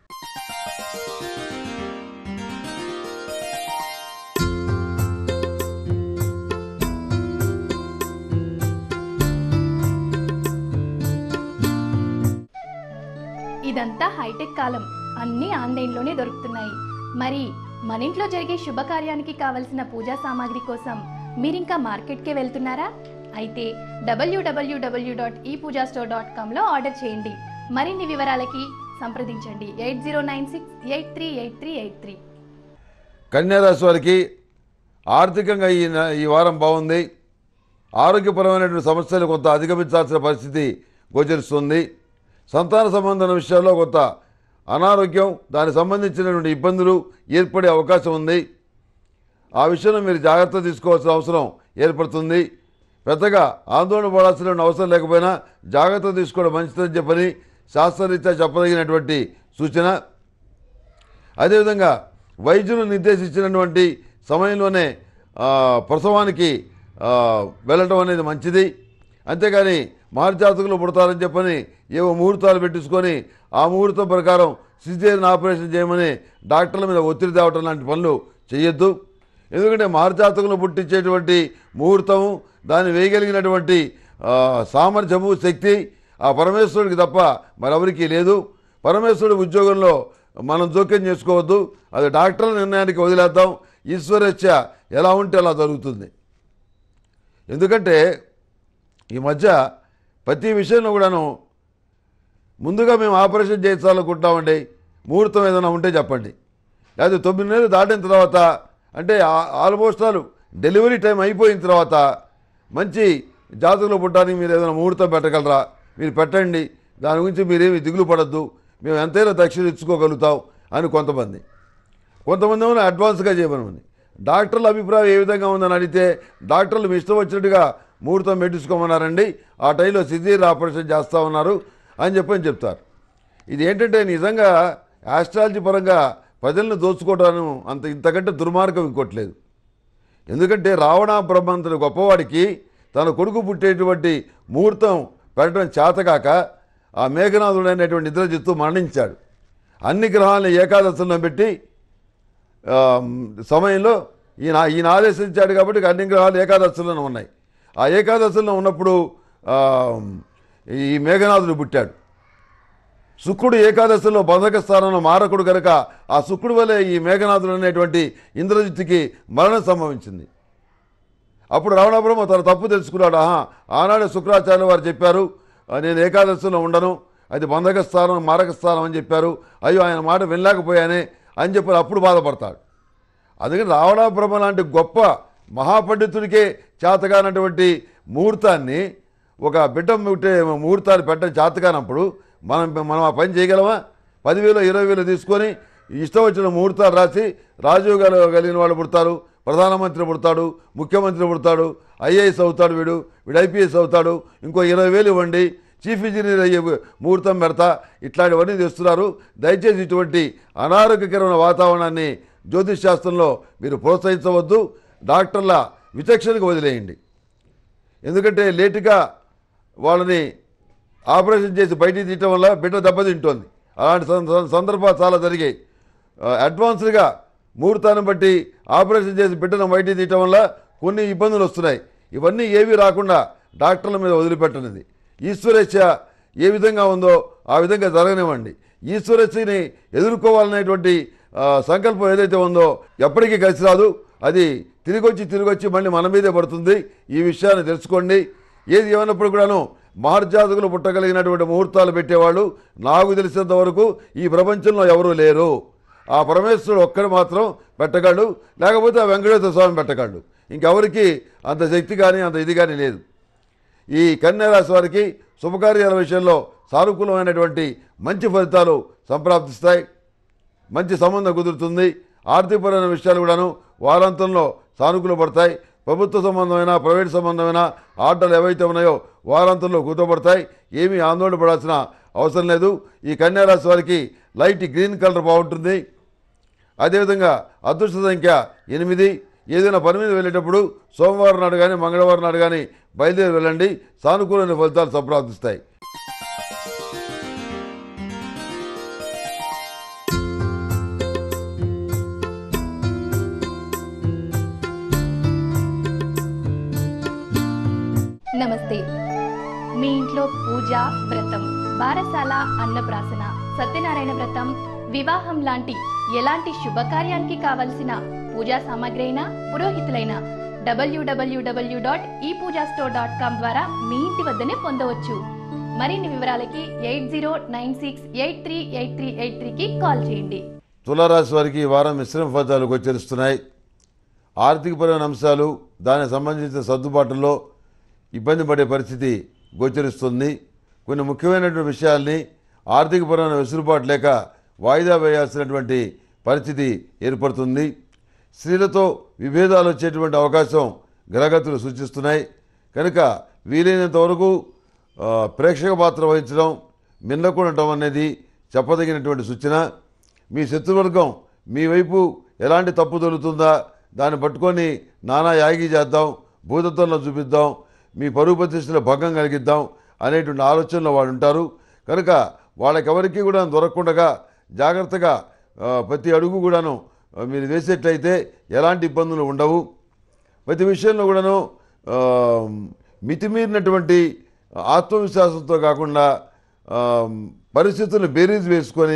ఇదంతా హైటెక్ కాలం అన్నీ ఆన్లైన్లోనే దొరుకుతున్నాయి మరి మన ఇంట్లో జరిగే శుభకార్యానికి కావలసిన పూజా సామాగ్రి కోసం మీరింకా మార్కెట్కే వెళ్తున్నారా అయితే డబ్ల్యూడబ్ల్యూడబ్ల్యూ dot e Pooja store dot కామ్లో ఆర్డర్ చేయండి మరిన్ని వివరాలకి సంప్రదించండి eight zero nine six eight three eight three eight three కన్యారాశి వారికి ఆర్థికంగా ఈ నె- ఈ వారం బాగుంది ఆరోగ్యపరమైనటువంటి సమస్యలు కొంత అధిగమించాల్సిన పరిస్థితి గోచరిస్తుంది సంతాన సంబంధమైన విషయాల్లో కొంత అనారోగ్యం దానికి సంబంధించినటువంటి ఇబ్బందులు ఏర్పడే అవకాశం ఉంది ఆ విషయంలో మీరు జాగ్రత్త తీసుకోవాల్సిన అవసరం ఏర్పడుతుంది పెద్దగా ఆందోళన పడాల్సిన అవసరం లేకపోయినా జాగ్రత్త తీసుకోవడం మంచిదని చెప్పని శాస్త్రరీత్యా చెప్పదగినటువంటి సూచన అదేవిధంగా వైద్యులు నిర్దేశించినటువంటి సమయంలోనే ఆ, ప్రసవానికి ఆ, వెళ్ళటం అనేది మంచిది అంతేగాని మార్జాతకులు పుడతారని చెప్పని ఏవో ముహూర్తాలు పెట్టించుకొని ఆ ముహూర్తం ప్రకారం సిజేరియన్ ఆపరేషన్ చేయమని డాక్టర్ల మీద ఒత్తిడి తేవటం లాంటి పనులు చేయొద్దు ఎందుకంటే మార్జాతకులు పుట్టించేటువంటి ముహూర్తము దాన్ని వేయగలిగినటువంటి ఆ, సామర్థ్యము శక్తి ఆ పరమేశ్వరుడికి తప్ప మరెవరికీ లేదు పరమేశ్వరుడి ఉద్యోగంలో మనం జోక్యం చేసుకోవద్దు అది డాక్టర్ల నిర్ణయానికి వదిలేద్దాం ఈశ్వరేచ్ఛ ఎలా ఉంటే అలా జరుగుతుంది ఎందుకంటే ఈ మధ్య ప్రతి విషయంలో కూడాను ముందుగా మేము ఆపరేషన్ చేయించాలనుకుంటామండి ముహూర్తం ఏదైనా ఉంటే చెప్పండి లేదా తొమ్మిది నెలలు దాటిన తర్వాత అంటే ఆ- ఆల్మోస్ట్ ఆల్ డెలివరీ టైం అయిపోయిన తర్వాత మంచి జాతకులు పుట్టడానికి మీరు ఏదైనా ముహూర్తం పెట్టగలరా మీరు పెట్టండి దాని గురించి మీరేమి దిగులు పడద్దు మేము ఎంతైనా దక్షిణ ఇచ్చుకోగలుగుతాం అని కొంతమంది కొంతమంది ఏమో అడ్వాన్స్గా చేయమని డాక్టర్ల అభిప్రాయం ఏ విధంగా ఉందని అడిగితే డాక్టర్లు మీ ఇష్టం వచ్చినట్టుగా ముహూర్తం పెట్టించుకోమన్నారండి ఆ టైంలో సిజీర్ ఆపరేషన్ చేస్తూ ఉన్నారు అని చెప్పని చెప్తారు ఇది ఏంటంటే నిజంగా ఆస్ట్రాలజీ పరంగా ప్రజలను దోచుకోవడం అంత ఇంతకంటే దుర్మార్గం ఇంకోట్లేదు ఎందుకంటే రావణ బ్రహ్మంతుడు గొప్పవాడికి తన కొడుకు పుట్టేటువంటి ముహూర్తం పెట్టడం చేతకాక ఆ మేఘనాథుడు అనేటువంటి నిద్రజిత్తు మరణించాడు అన్ని గ్రహాలను ఏకాదశంలో పెట్టి ఆ, సమయంలో ఈయన ఈయన ఆదేశించాడు కాబట్టి అన్ని గ్రహాలు ఏకాదశంలోనే ఉన్నాయి ఆ ఏకాదశంలో ఉన్నప్పుడు ఆ, ఈ మేఘనాథుడు పుట్టాడు శుక్రుడు ఏకాదశిలో బంధక స్థానంలో మారకుడు కనుక ఆ శుక్రుడు వల్లే ఈ మేఘనాథుడు అనేటువంటి ఇంద్రజిత్తుకి మరణం సంభవించింది అప్పుడు రావణబ్రహ్మ తన తప్పు తెలుసుకున్నాడు ఆహా ఆనాడే శుక్రాచార్య వారు చెప్పారు "ఆ, నేను ఏకాదశిలో ఉండను అది బంధక స్థానం మారక స్థానం అని చెప్పారు అయ్యో ఆయన మాట వినలేకపోయానే అని చెప్పి అప్పుడు బాధపడతాడు అందుకని రావణ బ్రహ్మ లాంటి గొప్ప మహాపండితుడికే చేతగానటువంటి ముహూర్తాన్ని ఒక బిడ్డ ముట్టే ముహూర్తాన్ని పెట్టడం చేతకానప్పుడు మనం మనం ఆ పని చేయగలమా పదివేలు ఇరవై వేలు తీసుకొని ఇష్టం వచ్చిన ముహూర్తాలు రాసి రాజీవ్ గారు కలిగిన వాళ్ళు పుడతారు ప్రధానమంత్రి పుడతాడు ముఖ్యమంత్రి పుడతాడు ఐఏఎస్ అవుతాడు వీడు వీడు ఐపీఎస్ అవుతాడు ఇంకో ఇరవై వేలు ఇవ్వండి చీఫ్ ఇంజనీర్ అయ్యే ముహూర్తం పెడతా ఇట్లాంటివన్నీ తెస్తున్నారు దయచేసి ఇటువంటి అనారోగ్యకరమైన వాతావరణాన్ని జ్యోతిష్ శాస్త్రంలో మీరు ప్రోత్సహించవద్దు డాక్టర్ల విచక్షణకు వదిలేయండి ఎందుకంటే లేటుగా వాళ్ళని ఆపరేషన్ చేసి బయటికి తీయటం వల్ల బిడ్డ దెబ్బతింటోంది అలాంటి సం- సం- సందర్భాలు చాలా జరిగాయి ఆ, అడ్వాన్స్డ్గా ముహూర్తాన్ని బట్టి ఆపరేషన్ చేసి బిడ్డను బయటికి తీయటం వల్ల కొన్ని ఇబ్బందులు వస్తున్నాయి ఇవన్నీ ఏవి రాకుండా డాక్టర్ల మీద వదిలిపెట్టనిది ఈశ్వరేచ్ఛ ఏ విధంగా ఉందో ఆ విధంగా జరగనివ్వండి ఈశ్వరేచ్ఛని ఎదుర్కోవాలనేటువంటి ఆ, సంకల్పం ఏదైతే ఉందో ఎప్పటికీ కలిసి రాదు అది తిరిగి వచ్చి తిరిగి వచ్చి మళ్ళీ మన మీదే పడుతుంది ఈ విషయాన్ని తెలుసుకోండి ఏది ఏమైనప్పుడు కూడాను మహర్జాతకులు పుట్టగలిగినటువంటి ముహూర్తాలు పెట్టేవాళ్ళు నాకు తెలిసినంత వరకు ఈ ప్రపంచంలో ఎవరూ లేరు ఆ పరమేశ్వరుడు ఒక్కడు మాత్రం పెట్టగలడు లేకపోతే ఆ వెంకటేశ్వర స్వామి పెట్టగలడు ఇంకెవరికి అంత శక్తి కానీ అంత ఇది కానీ లేదు ఈ కన్యారాశి వారికి శుభకార్యాల విషయంలో సానుకూలమైనటువంటి మంచి ఫలితాలు సంప్రాప్తిస్తాయి మంచి సంబంధం కుదురుతుంది ఆర్థికపరమైన విషయాలు కూడాను వారాంతంలో సానుకూల పడతాయి ప్రభుత్వ సంబంధమైన ప్రైవేట్ సంబంధమైన ఆర్డర్లు ఏవైతే ఉన్నాయో వారాంతంలో కుదపడతాయి ఏమీ ఆందోళన పడాల్సిన అవసరం లేదు ఈ కన్యారాశి వారికి లైట్ గ్రీన్ కలర్ బాగుంటుంది అదేవిధంగా అదృష్ట సంఖ్య ఎనిమిది ఏదైనా పని మీద వెళ్ళేటప్పుడు సోమవారం నాడు కానీ మంగళవారం నాడు కానీ బయలుదేరి వెళ్ళండి సానుకూలమైన ఫలితాలు సంప్రాప్తిస్తాయి నమస్తే మీ ఇంట్లో పూజ వ్రతం బారసాల అన్నప్రాసన సత్యనారాయణ వ్రతం వివాహం లాంటి ఎలాంటి శుభకార్యానికి కావలసిన పూజా సామాగ్రి అయినా పురోహితులైన డబ్ల్యూడబ్ల్యూడబ్ల్యూ dot e Pooja store dot com ద్వారా మీ ఇంటి వద్దనే పొందవచ్చు మరిన్ని వివరాలకి eight zero nine six eight three eight three eight త్రీకి కాల్ చేయండి తులారాశి వారికి ఈ వారం మిశ్రమ ఫలితాలు గోచరిస్తున్నాయి ఆర్థికపరమైన అంశాలు దానికి సంబంధించిన సర్దుబాటులో ఇబ్బంది పడే పరిస్థితి గోచరిస్తుంది కొన్ని ముఖ్యమైనటువంటి విషయాల్ని ఆర్థికపరమైన వెసులుబాటు లేక వాయిదా వేయాల్సినటువంటి పరిస్థితి ఏర్పడుతుంది స్త్రీలతో విభేదాలు వచ్చేటువంటి అవకాశం గ్రహగతులు సూచిస్తున్నాయి కనుక వీలైనంత వరకు ఆ, ప్రేక్షక పాత్ర వహించడం మిన్నకుండటం అనేది చెప్పదగినటువంటి సూచన మీ శత్రువర్గం మీ వైపు ఎలాంటి తప్పు దొరుకుతుందా దాన్ని పట్టుకొని నానా యాగి చేద్దాం భూతత్వంలో చూపిద్దాం మీ పరుగు ప్రతిష్టల భంగం కలిగిద్దాం అనేటువంటి ఆలోచనలో వాళ్ళు ఉంటారు కనుక వాళ్ళకెవరికి కూడా దొరకకుండా జాగ్రత్తగా ఆ, ప్రతి అడుగు కూడాను ఆ, మీరు వేసేట్లయితే ఎలాంటి ఇబ్బందులు ఉండవు ప్రతి విషయంలో కూడాను ఆ, మితిమీరినటువంటి ఆత్మవిశ్వాసంతో కాకుండా ఆ, పరిస్థితులను బేరీజ్ వేసుకొని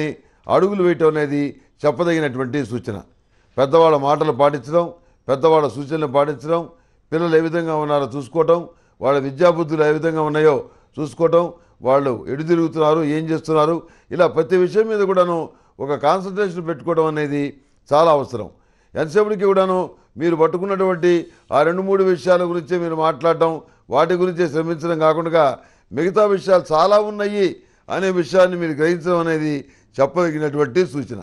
అడుగులు వేయటం అనేది చెప్పదగినటువంటి సూచన పెద్దవాళ్ళ మాటలు పాటించడం పెద్దవాళ్ళ సూచనలు పాటించడం పిల్లలు ఏ విధంగా ఉన్నారో చూసుకోవటం వాళ్ళ విద్యాబుద్ధులు ఏ విధంగా ఉన్నాయో చూసుకోవటం వాళ్ళు ఎడు తిరుగుతున్నారు ఏం చేస్తున్నారు ఇలా ప్రతి విషయం మీద కూడాను ఒక కాన్సన్ట్రేషన్ పెట్టుకోవడం అనేది చాలా అవసరం ఎంతసేపటికి కూడాను మీరు పట్టుకున్నటువంటి ఆ రెండు మూడు విషయాల గురించే మీరు మాట్లాడటం వాటి గురించే శ్రమించడం కాకుండా మిగతా విషయాలు చాలా ఉన్నాయి అనే విషయాన్ని మీరు గ్రహించడం అనేది చెప్పదగినటువంటి సూచన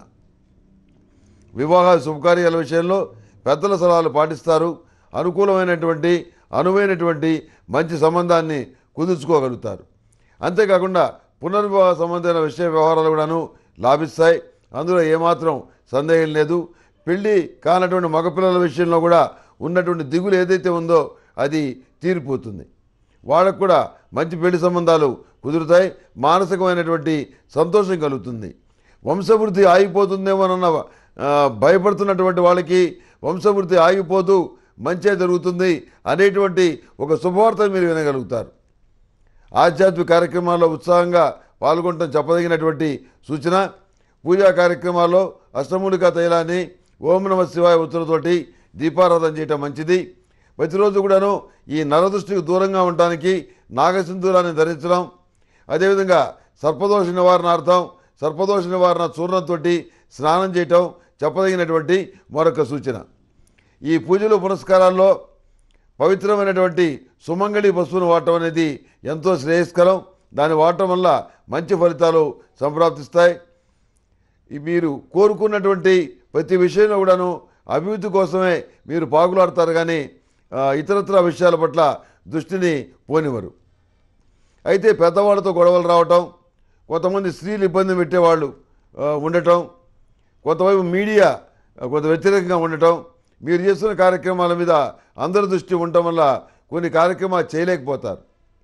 వివాహ శుభకార్యాల విషయంలో పెద్దల సలహాలు పాటిస్తారు అనుకూలమైనటువంటి అనువైనటువంటి మంచి సంబంధాన్ని కుదుర్చుకోగలుగుతారు అంతేకాకుండా పునర్వివాహ సంబంధమైన విషయ వ్యవహారాలు కూడాను లాభిస్తాయి అందులో ఏమాత్రం సందేహం లేదు పెళ్లి కానటువంటి మగపిల్లల విషయంలో కూడా ఉన్నటువంటి దిగులు ఏదైతే ఉందో అది తీరిపోతుంది వాళ్ళకు కూడా మంచి పెళ్లి సంబంధాలు కుదురుతాయి మానసికమైనటువంటి సంతోషం కలుగుతుంది వంశవృద్ధి ఆగిపోతుందేమోనన్న ఆ, భయపడుతున్నటువంటి వాళ్ళకి వంశవృద్ధి ఆగిపోతూ మంచే జరుగుతుంది అనేటువంటి ఒక శుభవార్త మీరు వినగలుగుతారు ఆధ్యాత్మిక కార్యక్రమాల్లో ఉత్సాహంగా పాల్గొనడం చెప్పదగినటువంటి సూచన పూజా కార్యక్రమాల్లో అష్టమూలికా తైలాన్ని ఓం నమ శివాయ ఉత్తరతోటి దీపారాధన చేయటం మంచిది ప్రతిరోజు కూడాను ఈ నరదృష్టికి దూరంగా ఉండటానికి నాగసింధూరాన్ని ధరించడం అదేవిధంగా సర్పదోష నివారణార్థం సర్పదోష నివారణ చూర్ణంతో స్నానం చేయటం చెప్పదగినటువంటి మరొక సూచన ఈ పూజలు పునస్కారాల్లో పవిత్రమైనటువంటి సుమంగళి పశువును వాడటం అనేది ఎంతో శ్రేయస్కరం దాన్ని వాడటం వల్ల మంచి ఫలితాలు సంప్రాప్తిస్తాయి ఈ మీరు కోరుకున్నటువంటి ప్రతి విషయంలో కూడాను అభివృద్ధి కోసమే మీరు పాకులాడతారు కానీ ఆ, ఇతరత్ర విషయాల పట్ల దృష్టిని పోనివ్వరు అయితే పెద్దవాళ్ళతో గొడవలు రావటం కొంతమంది స్త్రీలు ఇబ్బంది పెట్టేవాళ్ళు ఆ, ఉండటం కొంతవైపు మీడియా ఆ, కొంత వ్యతిరేకంగా ఉండటం మీరు చేస్తున్న కార్యక్రమాల మీద అందరి దృష్టి ఉండటం వల్ల కొన్ని కార్యక్రమాలు చేయలేకపోతారు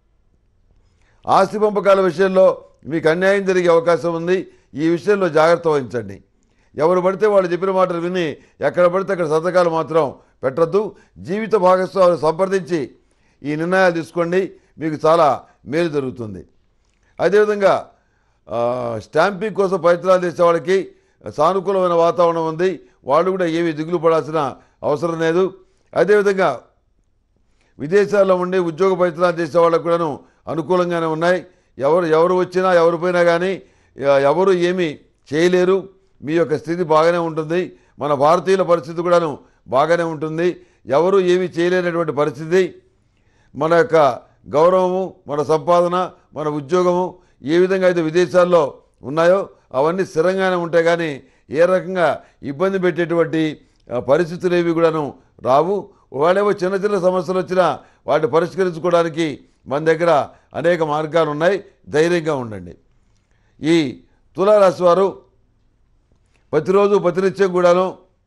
ఆస్తి పంపకాల విషయంలో మీకు అన్యాయం జరిగే అవకాశం ఉంది ఈ విషయంలో జాగ్రత్త వహించండి ఎవరు పడితే వాళ్ళు చెప్పిన మాటలు విని ఎక్కడ పడితే అక్కడ సంతకాలు మాత్రం పెట్టద్దు జీవిత భాగస్వామిని సంప్రదించి ఈ నిర్ణయాలు తీసుకోండి మీకు చాలా మేలు జరుగుతుంది అదేవిధంగా ఆ, స్టాంపింగ్ కోసం ప్రయత్నాలు చేసే వాళ్ళకి సానుకూలమైన వాతావరణం ఉంది వాళ్ళు కూడా ఏమీ దిగులు పడాల్సిన అవసరం లేదు అదేవిధంగా విదేశాల్లో ఉండి ఉద్యోగ ప్రయత్నాలు చేసే వాళ్ళకు కూడాను అనుకూలంగానే ఉన్నాయి ఎవరు ఎవరు వచ్చినా ఎవరు పోయినా కానీ ఎ- ఎవరు ఏమీ చేయలేరు మీ యొక్క స్థితి బాగానే ఉంటుంది మన భారతీయుల పరిస్థితి కూడాను బాగానే ఉంటుంది ఎవరు ఏమీ చేయలేనటువంటి పరిస్థితి మన యొక్క గౌరవము మన సంపాదన మన ఉద్యోగము ఏ విధంగా అయితే విదేశాల్లో ఉన్నాయో అవన్నీ స్థిరంగానే ఉంటాయి కానీ ఏ రకంగా ఇబ్బంది పెట్టేటువంటి ఆ, పరిస్థితులు ఏవి కూడాను రావు వాళ్ళేవో చిన్న చిన్న సమస్యలు వచ్చినా వాటిని పరిష్కరించుకోవడానికి మన దగ్గర అనేక మార్గాలు ఉన్నాయి ధైర్యంగా ఉండండి ఈ తులారాశి వారు ప్రతిరోజు ప్రతినిత్యం కూడాను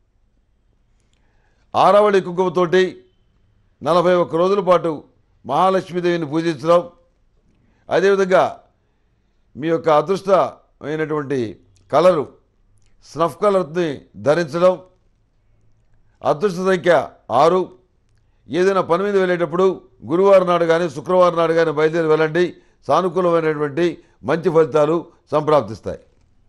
ఆరవళి కుంకుమతోటి నలభై ఒక్క రోజుల పాటు మహాలక్ష్మీదేవిని పూజించడం అదేవిధంగా మీ యొక్క అదృష్టమైనటువంటి కలరు స్నఫ్ కలర్ని ధరించడం అదృష్ట సంఖ్య ఆరు ఏదైనా పని మీద వెళ్ళేటప్పుడు గురువారం నాడు కానీ శుక్రవారం నాడు కానీ బయలుదేరి వెళ్ళండి సానుకూలమైనటువంటి మంచి ఫలితాలు సంప్రాప్తిస్తాయి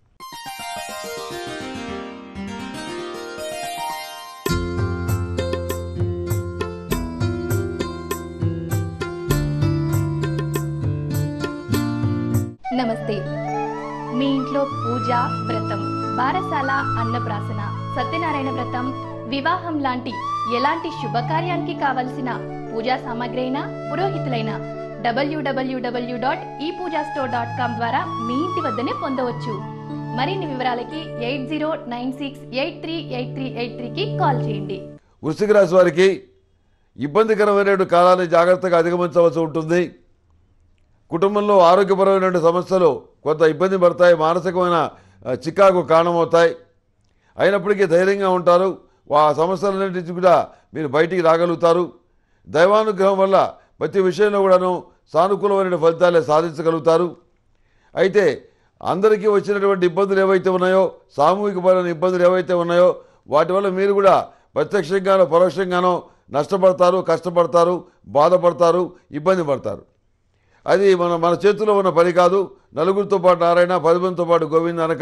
నమస్తే మీ ఇంట్లో పూజ వ్రతం బారసాల అన్నప్రాసన సత్యనారాయణ వ్రతం వివాహం లాంటి ఎలాంటి శుభకార్యానికి కావలసిన పూజా సామాగ్రి అయినా పురోహితులైన డబ్ల్యూడబ్ల్యూడబ్ల్యూ dot e Pooja store dot com ద్వారా మీ ఇంటి వద్దనే పొందవచ్చు మరిన్ని వివరాలకి eight zero nine six eight three eight three eight త్రీకి కాల్ చేయండి వృశ్చిక రాశి వారికి ఇబ్బందికరమైన కాలాన్ని జాగ్రత్తగా అధిగమించవలసి ఉంటుంది కుటుంబంలో ఆరోగ్యపరమైనటువంటి సమస్యలు కొంత ఇబ్బంది పడతాయి మానసికమైన ఆ, చికాకు కారణమవుతాయి అయినప్పటికీ ధైర్యంగా ఉంటారు ఆ సమస్యలన్నింటి నుంచి కూడా మీరు బయటికి రాగలుగుతారు దైవానుగ్రహం వల్ల ప్రతి విషయంలో కూడాను సానుకూలమైన ఫలితాలే సాధించగలుగుతారు అయితే అందరికీ వచ్చినటువంటి ఇబ్బందులు ఏవైతే ఉన్నాయో సామూహికపరమైన ఇబ్బందులు ఏవైతే ఉన్నాయో వాటి వల్ల మీరు కూడా ప్రత్యక్షంగానో పరోక్షంగానో నష్టపడతారు కష్టపడతారు బాధపడతారు ఇబ్బంది పడతారు అది మన మన చేతిలో ఉన్న పని కాదు నలుగురితో పాటు నారాయణ పది మందితో పాటు గోవింద అనక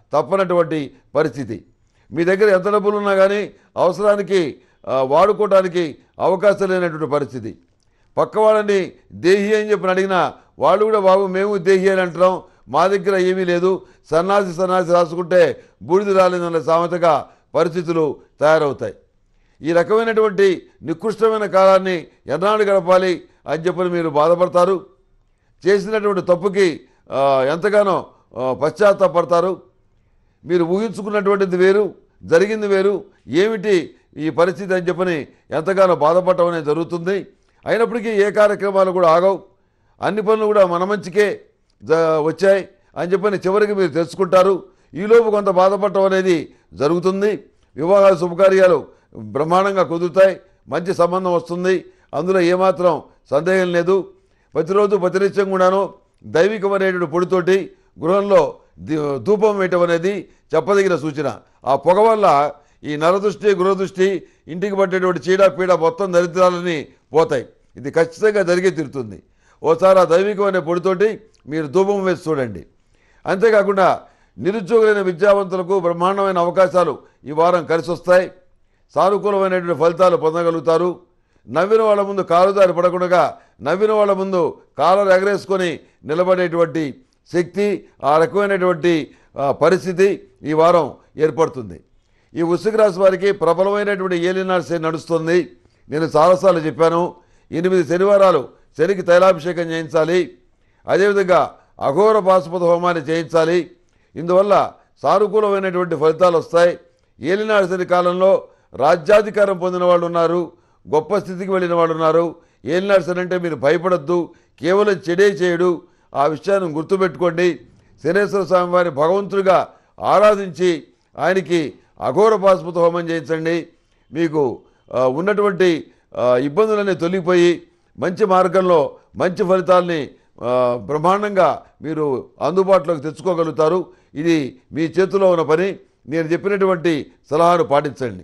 తప్పనటువంటి పరిస్థితి మీ దగ్గర ఎంత డబ్బులు ఉన్నా కానీ అవసరానికి ఆ, వాడుకోవడానికి అవకాశం లేనటువంటి పరిస్థితి పక్క వాళ్ళని దేహి అని చెప్పి అడిగినా వాళ్ళు కూడా బాబు మేము దేహి అని అంటున్నాం మా దగ్గర ఏమీ లేదు సన్నాసి సన్నాసి రాసుకుంటే బూడిద రాలేదన్న సామెతగా పరిస్థితులు తయారవుతాయి ఈ రకమైనటువంటి నికృష్టమైన కాలాన్ని ఎన్నాళ్ళు గడపాలి అని చెప్పని మీరు బాధపడతారు చేసినటువంటి తప్పుకి ఆ, ఎంతగానో ఆ, పశ్చాత్తాపడతారు మీరు ఊహించుకున్నటువంటిది వేరు జరిగింది వేరు ఏమిటి ఈ పరిస్థితి అని చెప్పని ఎంతగానో బాధపడటం అనేది జరుగుతుంది అయినప్పటికీ ఏ కార్యక్రమాలు కూడా ఆగవు అన్ని పనులు కూడా మన మంచికే జ- వచ్చాయి అని చెప్పని చివరికి మీరు తెలుసుకుంటారు ఈలోపు కొంత బాధపడటం అనేది జరుగుతుంది వివాహాలు శుభకార్యాలు బ్రహ్మాండంగా కుదురుతాయి మంచి సంబంధం వస్తుంది అందులో ఏమాత్రం సందేహం లేదు ప్రతిరోజు ప్రతినిత్యం కూడాను దైవికమైనటువంటి పొడితోటి గృహంలో ది- ధూపం వేయటం అనేది చెప్పదగిన సూచన ఆ పొగ వల్ల ఈ నరదృష్టి గృహదృష్టి ఇంటికి పట్టేటువంటి చీడ పీడ మొత్తం దరిద్రాలని పోతాయి ఇది ఖచ్చితంగా జరిగే తీరుతుంది ఓసారి ఆ దైవికమైన పొడితోటి మీరు ధూపం వేసి చూడండి అంతేకాకుండా నిరుద్యోగులైన విద్యావంతులకు బ్రహ్మాండమైన అవకాశాలు ఈ వారం కలిసి వస్తాయి సానుకూలమైనటువంటి ఫలితాలు పొందగలుగుతారు నవ్విన వాళ్ళ ముందు కాలుదారి పడకుండా నవ్విన వాళ్ళ ముందు కాలర్ ఎగరేసుకొని నిలబడేటువంటి శక్తి ఆ రకమైనటువంటి ఆ, పరిస్థితి ఈ వారం ఏర్పడుతుంది ఈ వృశ్చిక రాశి వారికి ప్రబలమైనటువంటి ఏలినాడ్సే నడుస్తుంది నేను చాలాసార్లు చెప్పాను ఎనిమిది శనివారాలు శనికి తైలాభిషేకం చేయించాలి అదేవిధంగా అఘోర పాశుపత హోమాన్ని చేయించాలి ఇందువల్ల సానుకూలమైనటువంటి ఫలితాలు వస్తాయి ఏలినాడు శని కాలంలో రాజ్యాధికారం పొందిన వాళ్ళు ఉన్నారు గొప్ప స్థితికి వెళ్ళిన వాళ్ళు ఉన్నారు ఏలినాడు శని అంటే మీరు భయపడద్దు కేవలం చెడే చేయడు ఆ విషయాన్ని గుర్తుపెట్టుకోండి శనేశ్వర స్వామి వారి భగవంతుడిగా ఆరాధించి ఆయనకి అఘోర పాశుపత హోమం చేయించండి మీకు ఆ, ఉన్నటువంటి ఆ, ఇబ్బందులన్నీ తొలగిపోయి మంచి మార్గంలో మంచి ఫలితాల్ని ఆ, బ్రహ్మాండంగా మీరు అందుబాటులోకి తెచ్చుకోగలుగుతారు ఇది మీ చేతిలో ఉన్న పని నేను చెప్పినటువంటి సలహాను పాటించండి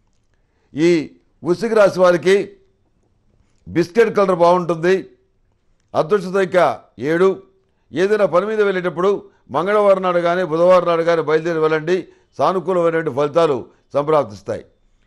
ఈ వృశ్చిక రాశి వారికి బిస్కెట్ కలర్ బాగుంటుంది అదృష్ట సంఖ్య ఏడు ఏదైనా పని మీద వెళ్ళేటప్పుడు మంగళవారం నాడు కానీ బుధవారం నాడు కానీ బయలుదేరి వెళ్ళండి సానుకూలమైనటువంటి ఫలితాలు సంప్రాప్తిస్తాయి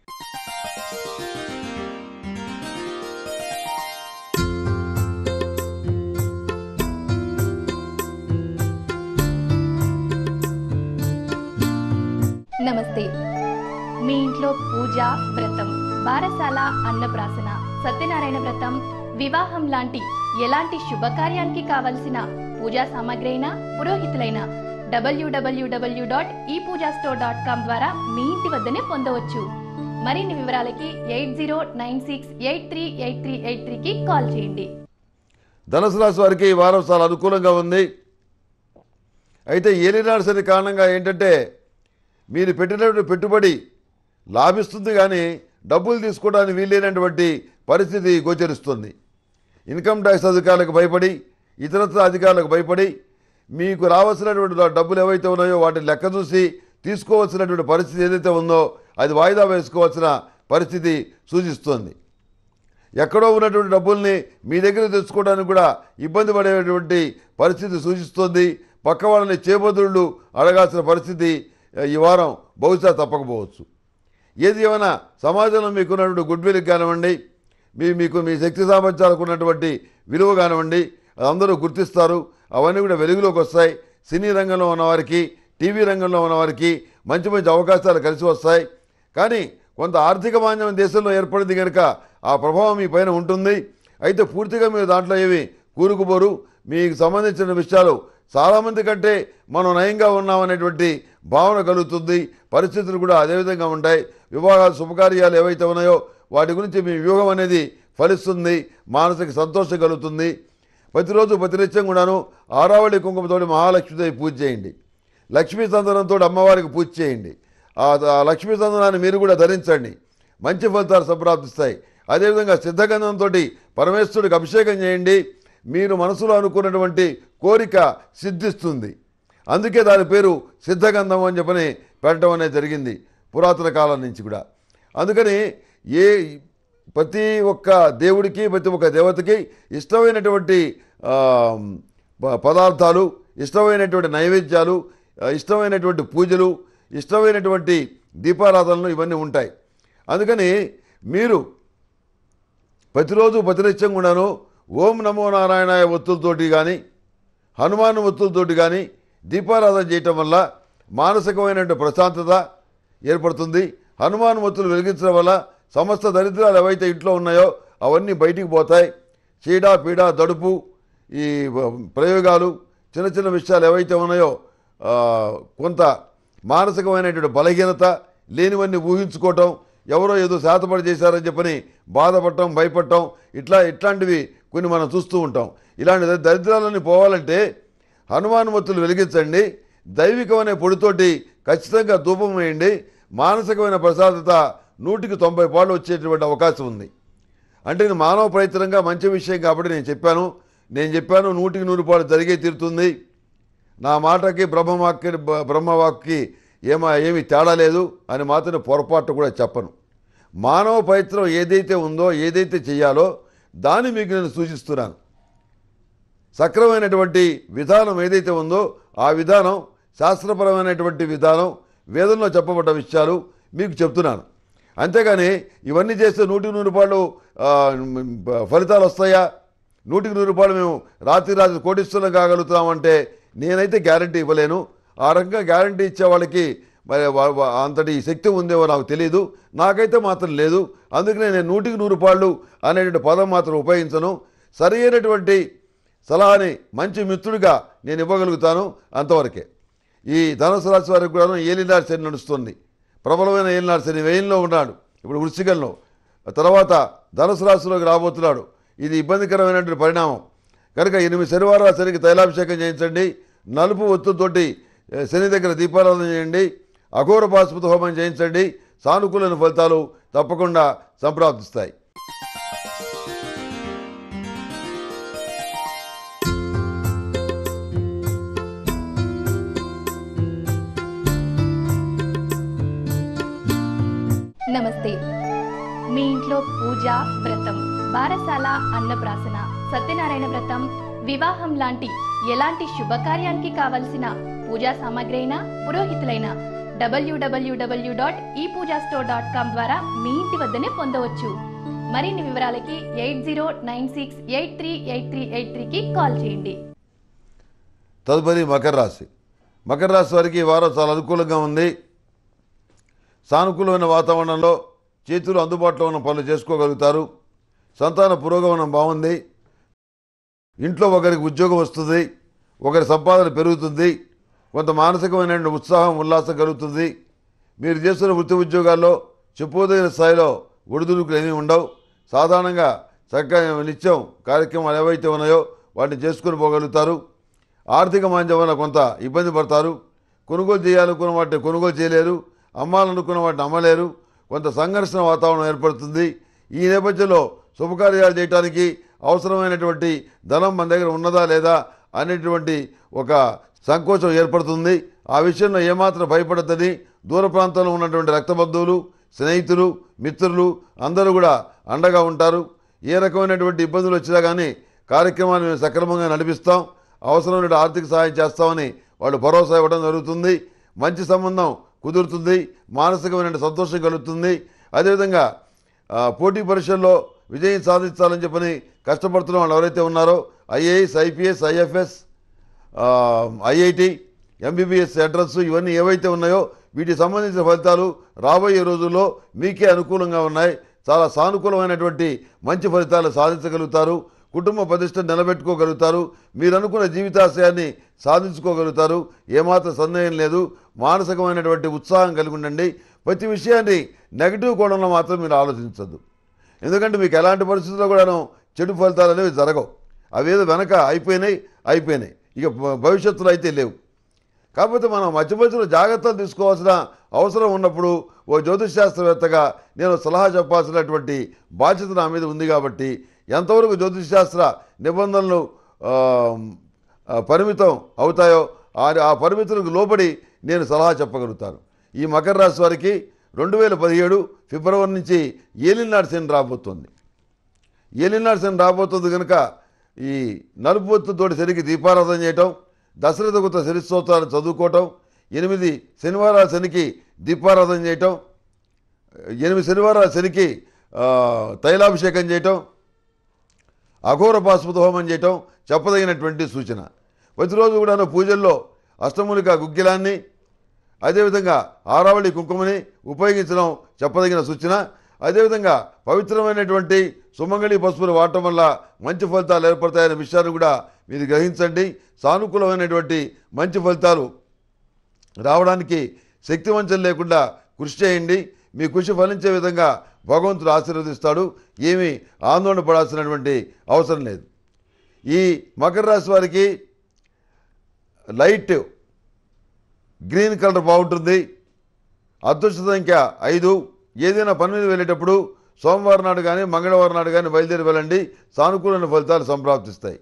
నమస్తే మీ ఇంట్లో పూజ వ్రతం బారసాల అన్నప్రాసన సత్యనారాయణ వ్రతం వివాహం లాంటి ఎలాంటి శుభకార్యానికి కావలసిన పూజా సామాగ్రి అయినా పురోహితులైన డబ్ల్యూడబ్ల్యూడబ్ల్యూ dot e Pooja store dot com ద్వారా మీ ఇంటి వద్దనే పొందవచ్చు మరిన్ని వివరాలకి eight zero nine six eight three eight three eight త్రీకి కాల్ చేయండి ధనుసు రాశి వారికి ఈ వారం చాలా అనుకూలంగా ఉంది అయితే ఏలినాడు శని కారణంగా ఏంటంటే మీరు పెట్టినటువంటి పెట్టుబడి లాభిస్తుంది కానీ డబ్బులు తీసుకోవడానికి వీలైనటువంటి పరిస్థితి గోచరిస్తుంది ఇన్కమ్ ట్యాక్స్ అధికారులకు భయపడి ఇతరత్ర అధికారులకు భయపడి మీకు రావాల్సినటువంటి డబ్బులు ఏవైతే ఉన్నాయో వాటిని లెక్క చూసి తీసుకోవాల్సినటువంటి పరిస్థితి ఏదైతే ఉందో అది వాయిదా వేసుకోవాల్సిన పరిస్థితి సూచిస్తోంది ఎక్కడో ఉన్నటువంటి డబ్బుల్ని మీ దగ్గర తెచ్చుకోవడానికి కూడా ఇబ్బంది పడేటువంటి పరిస్థితి సూచిస్తోంది పక్క వాళ్ళని చేబదుళ్ళు అడగాల్సిన పరిస్థితి ఆ, ఈ వారం బహుశా తప్పకపోవచ్చు ఏది ఏమైనా సమాజంలో మీకున్నటువంటి గుడ్ విల్ కానివ్వండి మీ మీకు మీ శక్తి సామర్థ్యాలకు ఉన్నటువంటి విలువ కానివ్వండి అది అందరూ గుర్తిస్తారు అవన్నీ కూడా వెలుగులోకి వస్తాయి సినీ రంగంలో ఉన్నవారికి టీవీ రంగంలో ఉన్నవారికి మంచి మంచి అవకాశాలు కలిసి వస్తాయి కానీ కొంత ఆర్థిక మాన్యం దేశంలో ఏర్పడింది కనుక ఆ ప్రభావం మీ పైన ఉంటుంది అయితే పూర్తిగా మీరు దాంట్లో ఏమి కూరుకుపోరు మీకు సంబంధించిన విషయాలు చాలామంది కంటే మనం నయంగా ఉన్నామనేటువంటి భావన కలుగుతుంది పరిస్థితులు కూడా అదే విధంగా ఉంటాయి వివాహాలు శుభకార్యాలు ఏవైతే ఉన్నాయో వాటి గురించి మీ వ్యూహం అనేది ఫలిస్తుంది మానసిక సంతోషం కలుగుతుంది ప్రతిరోజు ప్రతినిత్యం కూడాను ఆరావళి కుంకుమతోటి మహాలక్ష్మిదేవి పూజ చేయండి లక్ష్మీ సందనంతో అమ్మవారికి పూజ చేయండి ఆ ఆ లక్ష్మీ సందనాన్ని మీరు కూడా ధరించండి మంచి ఫలితాలు సంప్రాప్తిస్తాయి అదేవిధంగా సిద్ధగంధంతో పరమేశ్వరుడికి అభిషేకం చేయండి మీరు మనసులో అనుకున్నటువంటి కోరిక సిద్ధిస్తుంది అందుకే దాని పేరు సిద్ధగంధం అని చెప్పని పెట్టడం అనేది జరిగింది పురాతన కాలం నుంచి కూడా అందుకని ఏ ప్రతి ఒక్క దేవుడికి ప్రతి ఒక్క దేవతకి ఇష్టమైనటువంటి ఆ, ప- పదార్థాలు ఇష్టమైనటువంటి నైవేద్యాలు ఆ, ఇష్టమైనటువంటి పూజలు ఇష్టమైనటువంటి దీపారాధనలు ఇవన్నీ ఉంటాయి అందుకని మీరు ప్రతిరోజు ప్రతినిత్యం కూడాను ఓం నమో నారాయణాయ ఒత్తులతోటి కానీ హనుమాన్ ఒత్తులతోటి కానీ దీపారాధన చేయటం వల్ల మానసికమైనటువంటి ప్రశాంతత ఏర్పడుతుంది హనుమాన్ ఒత్తులు వెలిగించడం వల్ల సమస్త దరిద్రాలు ఏవైతే ఇంట్లో ఉన్నాయో అవన్నీ బయటికి పోతాయి చీడ పీడ దడుపు ఈ ప్రయోగాలు చిన్న చిన్న విషయాలు ఏవైతే ఉన్నాయో ఆ, కొంత మానసికమైనటువంటి బలహీనత లేనివన్నీ ఊహించుకోవటం ఎవరో ఏదో శాతపడి చేశారని చెప్పని బాధపడటం భయపడటం ఇట్లా ఇట్లాంటివి కొన్ని మనం చూస్తూ ఉంటాం ఇలాంటి ద- దరిద్రాలన్నీ పోవాలంటే హనుమానుమతులు వెలిగించండి దైవికమైన పొడితోటి ఖచ్చితంగా ధూపం వేయండి మానసికమైన ప్రశాంతత నూటికి తొంభై పాళ్ళు వచ్చేటువంటి అవకాశం ఉంది అంటే ఇది మానవ ప్రయత్నంగా మంచి విషయం కాబట్టి నేను చెప్పాను నేను చెప్పాను నూటికి నూరు పాలు జరిగే తీరుతుంది నా మాటకి బ్రహ్మవాక్కి బ్రహ్మవాక్కి ఏమా ఏమీ తేడా లేదు అని మాత్రం పొరపాటు కూడా చెప్పను మానవ ప్రయత్నం ఏదైతే ఉందో ఏదైతే చేయాలో దాన్ని మీకు నేను సూచిస్తున్నాను సక్రమైనటువంటి విధానం ఏదైతే ఉందో ఆ విధానం శాస్త్రపరమైనటువంటి విధానం వేదంలో చెప్పబడ్డ విషయాలు మీకు చెప్తున్నాను అంతేగాని ఇవన్నీ చేస్తే నూటికి నూరు రూపాయలు ఆ, ఫలితాలు వస్తాయా నూటికి నూరు రూపాయలు మేము రాత్రి రాత్రి కోటిస్తున్నాం కాగలుగుతామంటే నేనైతే గ్యారంటీ ఇవ్వలేను ఆ రకంగా గ్యారంటీ ఇచ్చే వాళ్ళకి మరి వా- వా- అంతటి శక్తి ఉందేమో నాకు తెలియదు నాకైతే మాత్రం లేదు అందుకనే నేను నూటికి నూరు రూపాయలు అనేటువంటి పదం మాత్రం ఉపయోగించను సరి అయినటువంటి సలహాని మంచి మిత్రుడిగా నేను ఇవ్వగలుగుతాను అంతవరకే ఈ ధనుసు రాశి వారికి కూడా ఏలినాడు శని నడుస్తుంది ప్రబలమైన ఏలినాడు శని వెయిన్లో ఉన్నాడు ఇప్పుడు వృశ్చికంలో తర్వాత ధనుసు రాశిలోకి రాబోతున్నాడు ఇది ఇబ్బందికరమైనటువంటి పరిణామం కనుక ఎనిమిది శనివారాల శనికి తైలాభిషేకం చేయించండి నలుపు ఒత్తుతోటి ఏ, శని దగ్గర దీపారాధన చేయండి అఘోర పాశుపత హోమం చేయించండి సానుకూలమైన ఫలితాలు తప్పకుండా సంప్రాప్తిస్తాయి నమస్తే మీ ఇంట్లో పూజ వ్రతం బారసాల అన్నప్రాసన సత్యనారాయణ వ్రతం వివాహం లాంటి ఎలాంటి శుభకార్యానికి కావలసిన పూజా సామాగ్రి అయినా పురోహితులైన డబ్ల్యూడబ్ల్యూడబ్ల్యూ dot e Pooja store dot com ద్వారా మీ ఇంటి వద్దనే పొందవచ్చు మరిన్ని వివరాలకి eight zero nine six eight three eight three eight త్రీకి కాల్ చేయండి తదుపరి మకర రాశి మకర రాశి వారికి ఈ వారం చాలా అనుకూలంగా ఉంది సానుకూలమైన వాతావరణంలో చేతులు అందుబాటులో ఉన్న పనులు చేసుకోగలుగుతారు సంతాన పురోగమనం బాగుంది ఇంట్లో ఒకరికి ఉద్యోగం వస్తుంది ఒకరి సంపాదన పెరుగుతుంది కొంత మానసికమైన ఉత్సాహం ఉల్లాసం కలుగుతుంది మీరు చేస్తున్న వృత్తి ఉద్యోగాల్లో చెప్పుకోదగిన స్థాయిలో ఒడిదుడుకులు ఏమీ ఉండవు సాధారణంగా చక్కగా నిత్యం కార్యక్రమాలు ఏవైతే ఉన్నాయో వాటిని చేసుకుని పోగలుగుతారు ఆర్థిక మాంద్యం వల్ల కొంత ఇబ్బంది పడతారు కొనుగోలు చేయాలనుకున్న వాటిని కొనుగోలు చేయలేరు అమ్మాలనుకున్న వాటిని అమ్మలేరు కొంత సంఘర్షణ వాతావరణం ఏర్పడుతుంది ఈ నేపథ్యంలో శుభకార్యాలు చేయడానికి అవసరమైనటువంటి ధనం మన దగ్గర ఉన్నదా లేదా అనేటువంటి ఒక సంకోచం ఏర్పడుతుంది ఆ విషయంలో ఏమాత్రం భయపడద్దని దూర ప్రాంతంలో ఉన్నటువంటి రక్తబంధువులు స్నేహితులు మిత్రులు అందరూ కూడా అండగా ఉంటారు ఏ రకమైనటువంటి ఇబ్బందులు వచ్చినా కానీ కార్యక్రమాన్ని మేము సక్రమంగా నడిపిస్తాం అవసరమైన ఆర్థిక సహాయం చేస్తామని వాళ్ళు భరోసా ఇవ్వడం జరుగుతుంది మంచి సంబంధం కుదురుతుంది మానసికమైన సంతోషం కలుగుతుంది అదేవిధంగా ఆ, పోటీ పరీక్షల్లో విజయం సాధించాలని చెప్పని కష్టపడుతున్న వాళ్ళు ఎవరైతే ఉన్నారో IAS IPS IFS IIT MBBS address ఇవన్నీ ఏవైతే ఉన్నాయో వీటికి సంబంధించిన ఫలితాలు రాబోయే రోజుల్లో మీకే అనుకూలంగా ఉన్నాయి చాలా సానుకూలమైనటువంటి మంచి ఫలితాలు సాధించగలుగుతారు కుటుంబ ప్రతిష్ట నిలబెట్టుకోగలుగుతారు మీరు అనుకున్న జీవితాశయాన్ని సాధించుకోగలుగుతారు ఏమాత్రం సందేహం లేదు మానసికమైనటువంటి ఉత్సాహం కలిగి ఉండండి ప్రతి విషయాన్ని నెగిటివ్ కోణంలో మాత్రం మీరు ఆలోచించద్దు ఎందుకంటే మీకు ఎలాంటి పరిస్థితుల్లో కూడాను చెడు ఫలితాలు అనేవి జరగవు అవేదో వెనక అయిపోయినాయి అయిపోయినాయి ఇక భ- భవిష్యత్తులో అయితే లేవు కాకపోతే మనం మధ్య మధ్యలో జాగ్రత్తలు తీసుకోవాల్సిన అవసరం ఉన్నప్పుడు ఓ జ్యోతిష్ శాస్త్రవేత్తగా నేను సలహా చెప్పాల్సినటువంటి బాధ్యత నా మీద ఉంది కాబట్టి ఎంతవరకు జ్యోతిష్ శాస్త్ర నిబంధనలు ఆ, ఆ, పరిమితం అవుతాయో ఆ ఆ పరిమితులకు లోబడి నేను సలహా చెప్పగలుగుతాను ఈ మకర రాశి వారికి రెండు వేల పదిహేడు ఫిబ్రవరి నుంచి ఏలినాడు శని రాబోతుంది ఏలినాడు శని రాబోతుంది కనుక ఈ నలుపు ఒత్తుతోటి శనికి దీపారాధన చేయటం దశరథ గుత శని స్తోత్రాలు చదువుకోవటం ఎనిమిది శనివారాల శనికి దీపారాధన చేయటం ఎనిమిది శనివారాల శనికి ఆ, తైలాభిషేకం చేయటం అఘోర పాశుపత హోమం చేయటం చెప్పదగినటువంటి సూచన ప్రతిరోజు కూడాను పూజల్లో అష్టమూలిక గుగ్గిలాన్ని అదేవిధంగా ఆరావళి కుంకుమని ఉపయోగించడం చెప్పదగిన సూచన అదేవిధంగా పవిత్రమైనటువంటి సుమంగళి పసుపులు వాడటం వల్ల మంచి ఫలితాలు ఏర్పడతాయనే విషయాన్ని కూడా మీరు గ్రహించండి సానుకూలమైనటువంటి మంచి ఫలితాలు రావడానికి శక్తివంచం లేకుండా కృషి చేయండి మీ కృషి ఫలించే విధంగా భగవంతుడు ఆశీర్వదిస్తాడు ఏమీ ఆందోళన పడాల్సినటువంటి అవసరం లేదు ఈ మకర రాశి వారికి లైట్ గ్రీన్ కలర్ బాగుంటుంది అదృష్ట సంఖ్య ఐదు ఏదైనా పని మీద వెళ్ళేటప్పుడు సోమవారం నాడు కానీ మంగళవారం నాడు కానీ బయలుదేరి వెళ్ళండి సానుకూలమైన ఫలితాలు సంప్రాప్తిస్తాయి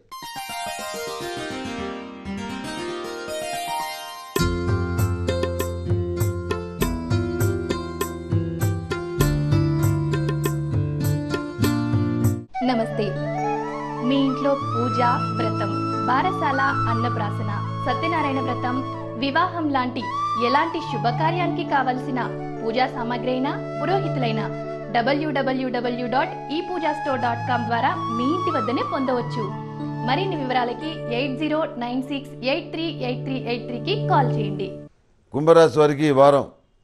నమస్తే మీ ఇంట్లో పూజ వ్రతం బారసాల అన్నప్రాసన సత్యనారాయణ వ్రతం వివాహం లాంటి ఎలాంటి శుభకార్యానికి కావలసిన పూజా సామాగ్రి అయినా పురోహితులైన డబ్ల్యూడబ్ల్యూడబ్ల్యూ dot e Pooja store dot com ద్వారా మీ ఇంటి వద్దనే పొందవచ్చు మరిన్ని వివరాలకి eight zero nine six eight three eight three eight త్రీకి కాల్ చేయండి కుంభరాశి వారికి ఈ వారం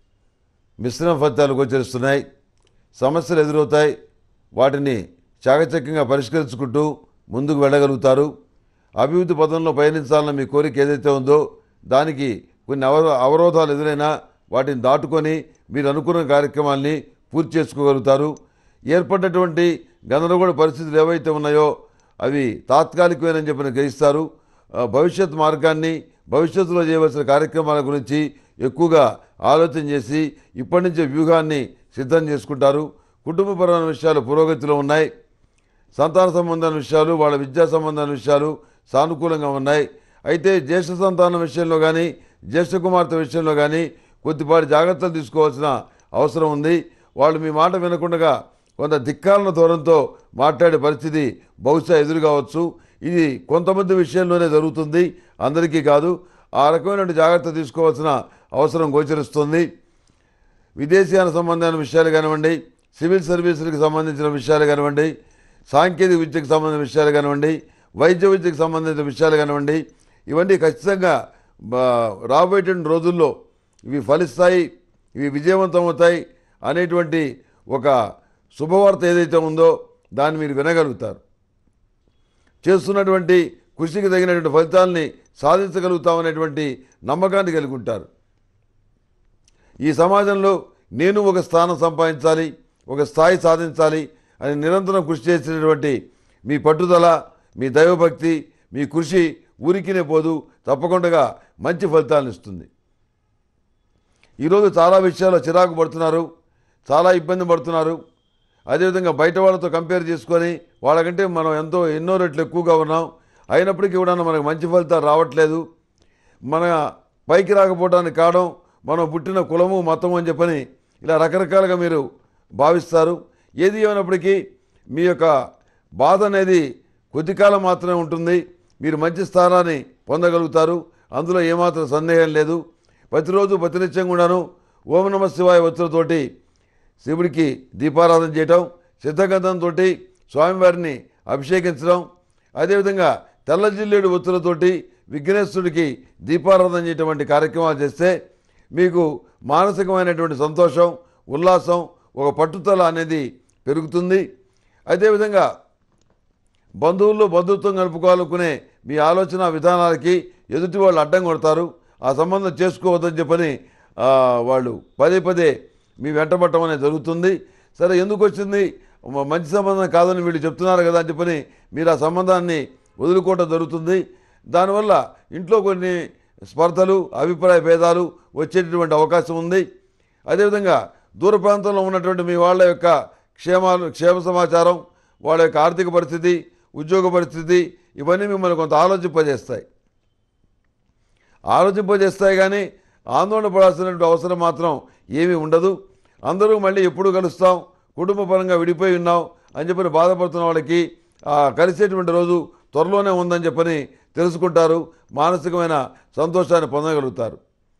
మిశ్రమ ఫలితాలు గోచరిస్తున్నాయి సమస్యలు ఎదురవుతాయి వాటిని చాకచక్యంగా పరిష్కరించుకుంటూ ముందుకు వెళ్ళగలుగుతారు అభివృద్ధి పదంలో పయనించాలన్న మీ కోరిక ఏదైతే ఉందో దానికి కొన్ని అవరో అవరోధాలు ఎదురైనా వాటిని దాటుకొని మీరు అనుకున్న కార్యక్రమాల్ని పూర్తి చేసుకోగలుగుతారు ఏర్పడినటువంటి గందరగోళ పరిస్థితులు ఏవైతే ఉన్నాయో అవి తాత్కాలికమేనని చెప్పిన గ్రహిస్తారు ఆ, భవిష్యత్ మార్గాన్ని భవిష్యత్తులో చేయవలసిన కార్యక్రమాల గురించి ఎక్కువగా ఆలోచన చేసి ఇప్పటి నుంచే వ్యూహాన్ని సిద్ధం చేసుకుంటారు కుటుంబపరమైన విషయాలు పురోగతిలో ఉన్నాయి సంతాన సంబంధమైన విషయాలు వాళ్ళ విద్యా సంబంధమైన విషయాలు సానుకూలంగా ఉన్నాయి అయితే జ్యేష్ఠ సంతానం విషయంలో కానీ జ్యేష్ఠ కుమార్తె విషయంలో కానీ కొద్దిపాటి జాగ్రత్తలు తీసుకోవాల్సిన అవసరం ఉంది వాళ్ళు మీ మాట వినకుండా కొంత ధిక్కాలన ధోరణితో మాట్లాడే పరిస్థితి బహుశా ఎదురు కావచ్చు ఇది కొంతమంది విషయంలోనే జరుగుతుంది అందరికీ కాదు ఆ రకమైన జాగ్రత్త తీసుకోవాల్సిన అవసరం గోచరిస్తుంది విదేశీయాన సంబంధమైన విషయాలు కానివ్వండి సివిల్ సర్వీసులకు సంబంధించిన విషయాలు కానివ్వండి సాంకేతిక విద్యకు సంబంధించిన విషయాలు కానివ్వండి వైద్య విద్యకు సంబంధించిన విషయాలు కానివ్వండి ఇవన్నీ ఖచ్చితంగా బా- రాబోయేటువంటి రోజుల్లో ఇవి ఫలిస్తాయి ఇవి విజయవంతం అవుతాయి అనేటువంటి ఒక శుభవార్త ఏదైతే ఉందో దాన్ని మీరు వినగలుగుతారు చేస్తున్నటువంటి కృషికి తగినటువంటి ఫలితాలని సాధించగలుగుతామనేటువంటి నమ్మకాన్ని కలిగి ఉంటారు ఈ సమాజంలో నేను ఒక స్థానం సంపాదించాలి ఒక స్థాయి సాధించాలి అని నిరంతరం కృషి చేసినటువంటి మీ పట్టుదల మీ దైవభక్తి మీ కృషి ఊరికినే పోదు తప్పకుండా మంచి ఫలితాలను ఇస్తుంది ఈరోజు చాలా విషయాల్లో చిరాకు పడుతున్నారు చాలా ఇబ్బంది పడుతున్నారు అదేవిధంగా బయట వాళ్ళతో కంపేర్ చేసుకొని వాళ్ళకంటే మనం ఎంతో ఎన్నో రెట్లు ఎక్కువగా ఉన్నాం అయినప్పటికీ కూడా మనకు మంచి ఫలితాలు రావట్లేదు మన పైకి రాకపోవడానికి కారణం మనం పుట్టిన కులము మతము అని చెప్పని ఇలా రకరకాలుగా మీరు భావిస్తారు ఏది ఏమైనప్పటికీ మీ యొక్క బాధ అనేది కొద్ది కాలం మాత్రమే ఉంటుంది మీరు మంచి స్థానాన్ని పొందగలుగుతారు అందులో ఏమాత్రం సందేహం లేదు ప్రతిరోజు ప్రతినిత్యం కూడాను ఓం నమ శివాయ ఒత్తులతోటి శివుడికి దీపారాధన చేయటం సిద్ధగంధంతో స్వామివారిని అభిషేకించడం అదేవిధంగా తెల్ల జిల్లేడు ఒత్తులతోటి విఘ్నేశ్వరుడికి దీపారాధన చేయటం వంటి కార్యక్రమాలు చేస్తే మీకు మానసికమైనటువంటి సంతోషం ఉల్లాసం ఒక పట్టుదల అనేది పెరుగుతుంది అదేవిధంగా బంధువుల్లో బంధుత్వం కలుపుకోవాలనుకునే మీ ఆలోచన విధానాలకి ఎదుటి వాళ్ళు అడ్డం కొడతారు ఆ సంబంధం చేసుకోవద్దని చెప్పని ఆ, వాళ్ళు పదే పదే మీ వెంటబట్టం అనేది జరుగుతుంది సరే ఎందుకు వచ్చింది మ- మంచి సంబంధం కాదని వీళ్ళు చెప్తున్నారు కదా అని చెప్పని మీరు ఆ సంబంధాన్ని వదులుకోవటం జరుగుతుంది దానివల్ల ఇంట్లో కొన్ని స్పర్ధలు అభిప్రాయ భేదాలు వచ్చేటటువంటి అవకాశం ఉంది అదేవిధంగా దూర ప్రాంతంలో ఉన్నటువంటి మీ వాళ్ళ యొక్క క్షేమాలు క్షేమ సమాచారం వాళ్ళ యొక్క ఆర్థిక పరిస్థితి ఉద్యోగ పరిస్థితి ఇవన్నీ మిమ్మల్ని కొంత ఆలోచింపజేస్తాయి ఆలోచింపజేస్తాయి కానీ ఆందోళన పడాల్సినటువంటి అవసరం మాత్రం ఏమీ ఉండదు అందరూ మళ్ళీ ఎప్పుడు కలుస్తాం కుటుంబ పరంగా విడిపోయి ఉన్నాం అని చెప్పని బాధపడుతున్న వాళ్ళకి ఆ కలిసేటువంటి రోజు త్వరలోనే ఉందని చెప్పని తెలుసుకుంటారు మానసికమైన సంతోషాన్ని పొందగలుగుతారు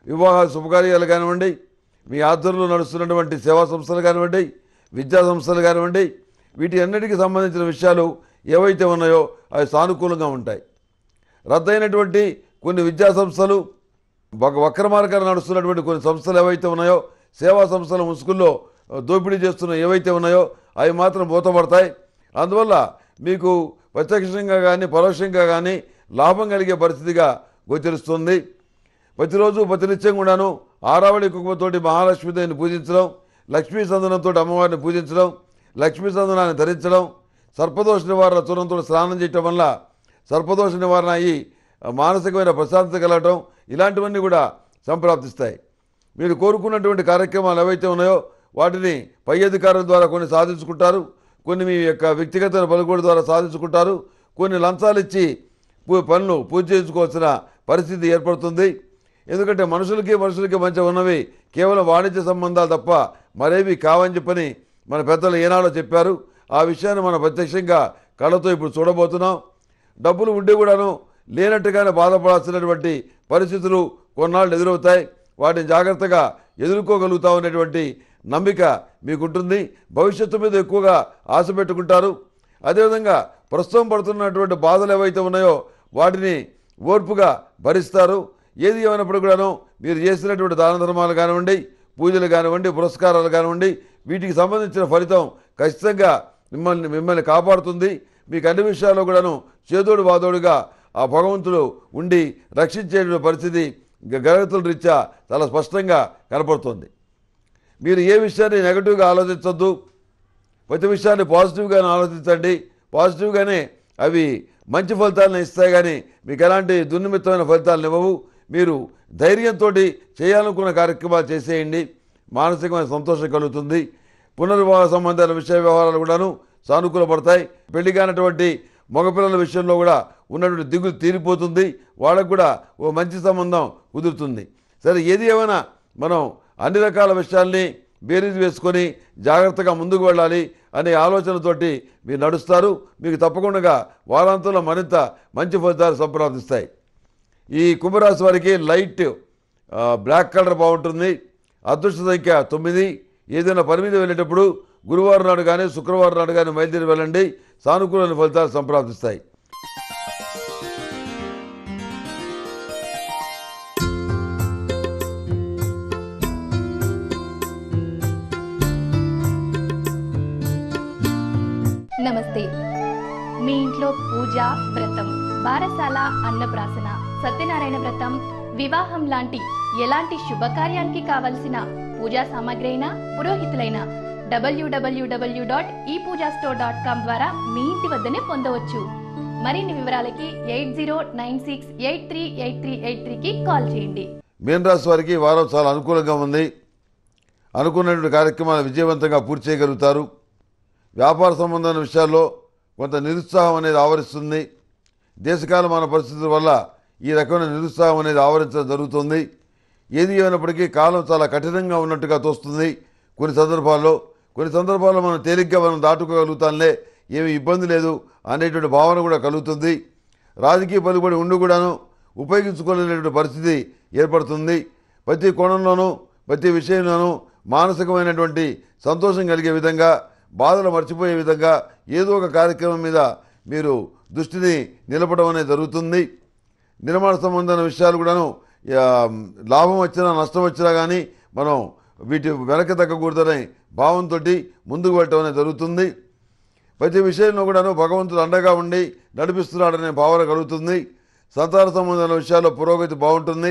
వివాహ శుభకార్యాలు కానివ్వండి మీ ఆధ్వర్యంలో నడుస్తున్నటువంటి సేవా సంస్థలు కానివ్వండి విద్యా సంస్థలు కానివ్వండి వీటి అన్నిటికీ సంబంధించిన విషయాలు ఏవైతే ఉన్నాయో అవి సానుకూలంగా ఉంటాయి రద్దయినటువంటి కొన్ని విద్యా సంస్థలు ఒక వక్ర మార్గాన్ని నడుస్తున్నటువంటి కొన్ని సంస్థలు ఏవైతే ఉన్నాయో సేవా సంస్థల ముసుగుల్లో దోపిడీ చేస్తున్న ఏవైతే ఉన్నాయో అవి మాత్రం మూతపడతాయి అందువల్ల మీకు ప్రత్యక్షంగా కానీ పరోక్షంగా కానీ లాభం కలిగే పరిస్థితిగా గోచరిస్తుంది ప్రతిరోజు ప్రతినిత్యం కూడాను ఆరావళి కుంకుమతోటి మహాలక్ష్మీదేవిని పూజించడం లక్ష్మీ సందనంతో అమ్మవారిని పూజించడం లక్ష్మీ సందనాన్ని ధరించడం సర్పదోష నివారణ చూడంతో స్నానం చేయటం వల్ల సర్పదోష నివారణ అయ్యి మానసికమైన ప్రశాంతత కలగటం ఇలాంటివన్నీ కూడా సంప్రాప్తిస్తాయి మీరు కోరుకున్నటువంటి కార్యక్రమాలు ఏవైతే ఉన్నాయో వాటిని పై అధికారుల ద్వారా కొన్ని సాధించుకుంటారు కొన్ని మీ యొక్క వ్యక్తిగత పలుకుబడి ద్వారా సాధించుకుంటారు కొన్ని లంచాలు ఇచ్చి పూ- పనులు పూజ చేయించుకోవాల్సిన పరిస్థితి ఏర్పడుతుంది ఎందుకంటే మనుషులకి మనుషులకి మధ్య ఉన్నవి కేవలం వాణిజ్య సంబంధాలు తప్ప మరేవి కావని చెప్పని మన పెద్దలు ఏనాడో చెప్పారు ఆ విషయాన్ని మనం ప్రత్యక్షంగా కళ్ళతో ఇప్పుడు చూడబోతున్నాం డబ్బులు ఉండి కూడాను లేనట్టుగానే బాధపడాల్సినటువంటి పరిస్థితులు కొన్నాళ్ళు ఎదురవుతాయి వాటిని జాగ్రత్తగా ఎదుర్కోగలుగుతామనేటువంటి నమ్మిక మీకుంటుంది భవిష్యత్తు మీద ఎక్కువగా ఆశ పెట్టుకుంటారు అదేవిధంగా ప్రస్తుతం పడుతున్నటువంటి బాధలు ఏవైతే ఉన్నాయో వాటిని ఓర్పుగా భరిస్తారు ఏది ఏమైనప్పుడు కూడాను మీరు చేసినటువంటి దాన ధర్మాలు కానివ్వండి పూజలు కానివ్వండి పురస్కారాలు కానివ్వండి వీటికి సంబంధించిన ఫలితం ఖచ్చితంగా మిమ్మల్ని మిమ్మల్ని కాపాడుతుంది మీకు అన్ని విషయాల్లో కూడాను చేదోడు వాదోడుగా ఆ భగవంతుడు ఉండి రక్షించేటువంటి పరిస్థితి గ- గ్రహతుల రీత్యా చాలా స్పష్టంగా కనపడుతుంది మీరు ఏ విషయాన్ని నెగటివ్గా ఆలోచించొద్దు ప్రతి విషయాన్ని పాజిటివ్గానే ఆలోచించండి పాజిటివ్గానే అవి మంచి ఫలితాలను ఇస్తాయి కానీ మీకు ఎలాంటి దుర్నిమిత్తమైన ఫలితాలను ఇవ్వవు మీరు ధైర్యంతో చేయాలనుకున్న కార్యక్రమాలు చేసేయండి మానసికమైన సంతోషం కలుగుతుంది పునర్వివాహ సంబంధాల విషయ వ్యవహారాలు కూడాను సానుకూలపడతాయి పెళ్లి కానటువంటి మగపిల్లల విషయంలో కూడా ఉన్నటువంటి దిగులు తీరిపోతుంది వాళ్ళకు కూడా ఓ మంచి సంబంధం కుదురుతుంది సరే ఏది ఏమైనా మనం అన్ని రకాల విషయాల్ని బేరీజ్ వేసుకొని జాగ్రత్తగా ముందుకు వెళ్ళాలి అనే ఆలోచనతోటి మీరు నడుస్తారు మీకు తప్పకుండా వారాంతంలో మరింత మంచి ఫలితాలు సంప్రాప్తిస్తాయి ఈ కుంభరాశి వారికి లైట్ ఆ, బ్లాక్ కలర్ బాగుంటుంది అదృష్ట సంఖ్య తొమ్మిది ఏదైనా పని మీద వెళ్ళేటప్పుడు గురువారం నాడు కానీ శుక్రవారం నాడు కానీ బయలుదేరి వెళ్ళండి సానుకూలమైన ఫలితాలు సంప్రాప్తిస్తాయి నమస్తే మీ ఇంట్లో పూజ వ్రతం బారసాల అన్నప్రాసన సత్యనారాయణ వ్రతం వివాహం లాంటి ఎలాంటి శుభకార్యానికి కావలసిన పూజా సామాగ్రి అయినా పురోహితులైన డబ్ల్యూడబ్ల్యూడబ్ల్యూ dot e Pooja store dot com ద్వారా మీ ఇంటి వద్దనే పొందవచ్చు మరిన్ని వివరాలకి eight zero nine six eight three eight three eight త్రీకి కాల్ చేయండి మీనరాశి వారికి ఈ వారం చాలా అనుకూలంగా ఉంది అనుకున్నటువంటి కార్యక్రమాలు విజయవంతంగా పూర్తి చేయగలుగుతారు వ్యాపార సంబంధమైన విషయాల్లో కొంత నిరుత్సాహం అనేది ఆవరిస్తుంది దేశకాలమాన పరిస్థితుల వల్ల ఈ రకమైన నిరుత్సాహం అనేది ఆవరించడం జరుగుతుంది ఏది ఏమైనప్పటికీ కాలం చాలా కఠినంగా ఉన్నట్టుగా తోస్తుంది కొన్ని సందర్భాల్లో కొన్ని సందర్భాల్లో మనం తేలిగ్గా మనం దాటుకోగలుగుతాంలే ఏమి ఇబ్బంది లేదు అనేటువంటి భావన కూడా కలుగుతుంది రాజకీయ పలుకుబడి ఉండి కూడాను ఉపయోగించుకోలేనటువంటి పరిస్థితి ఏర్పడుతుంది ప్రతి కోణంలోనూ ప్రతి విషయంలోనూ మానసికమైనటువంటి సంతోషం కలిగే విధంగా బాధలు మర్చిపోయే విధంగా ఏదో ఒక కార్యక్రమం మీద మీరు దృష్టిని నిలపడం అనేది జరుగుతుంది నిర్మాణ సంబంధమైన విషయాలు కూడాను ఆ, లాభం వచ్చినా నష్టం వచ్చినా కానీ మనం వీటి వెనక తగ్గకూడదనే భావంతో ముందుకు వెళ్ళటం అనేది జరుగుతుంది ప్రతి విషయంలో కూడాను భగవంతుడు అండగా ఉండి నడిపిస్తున్నాడనే భావన కలుగుతుంది సంతాన సంబంధమైన విషయాల్లో పురోగతి బాగుంటుంది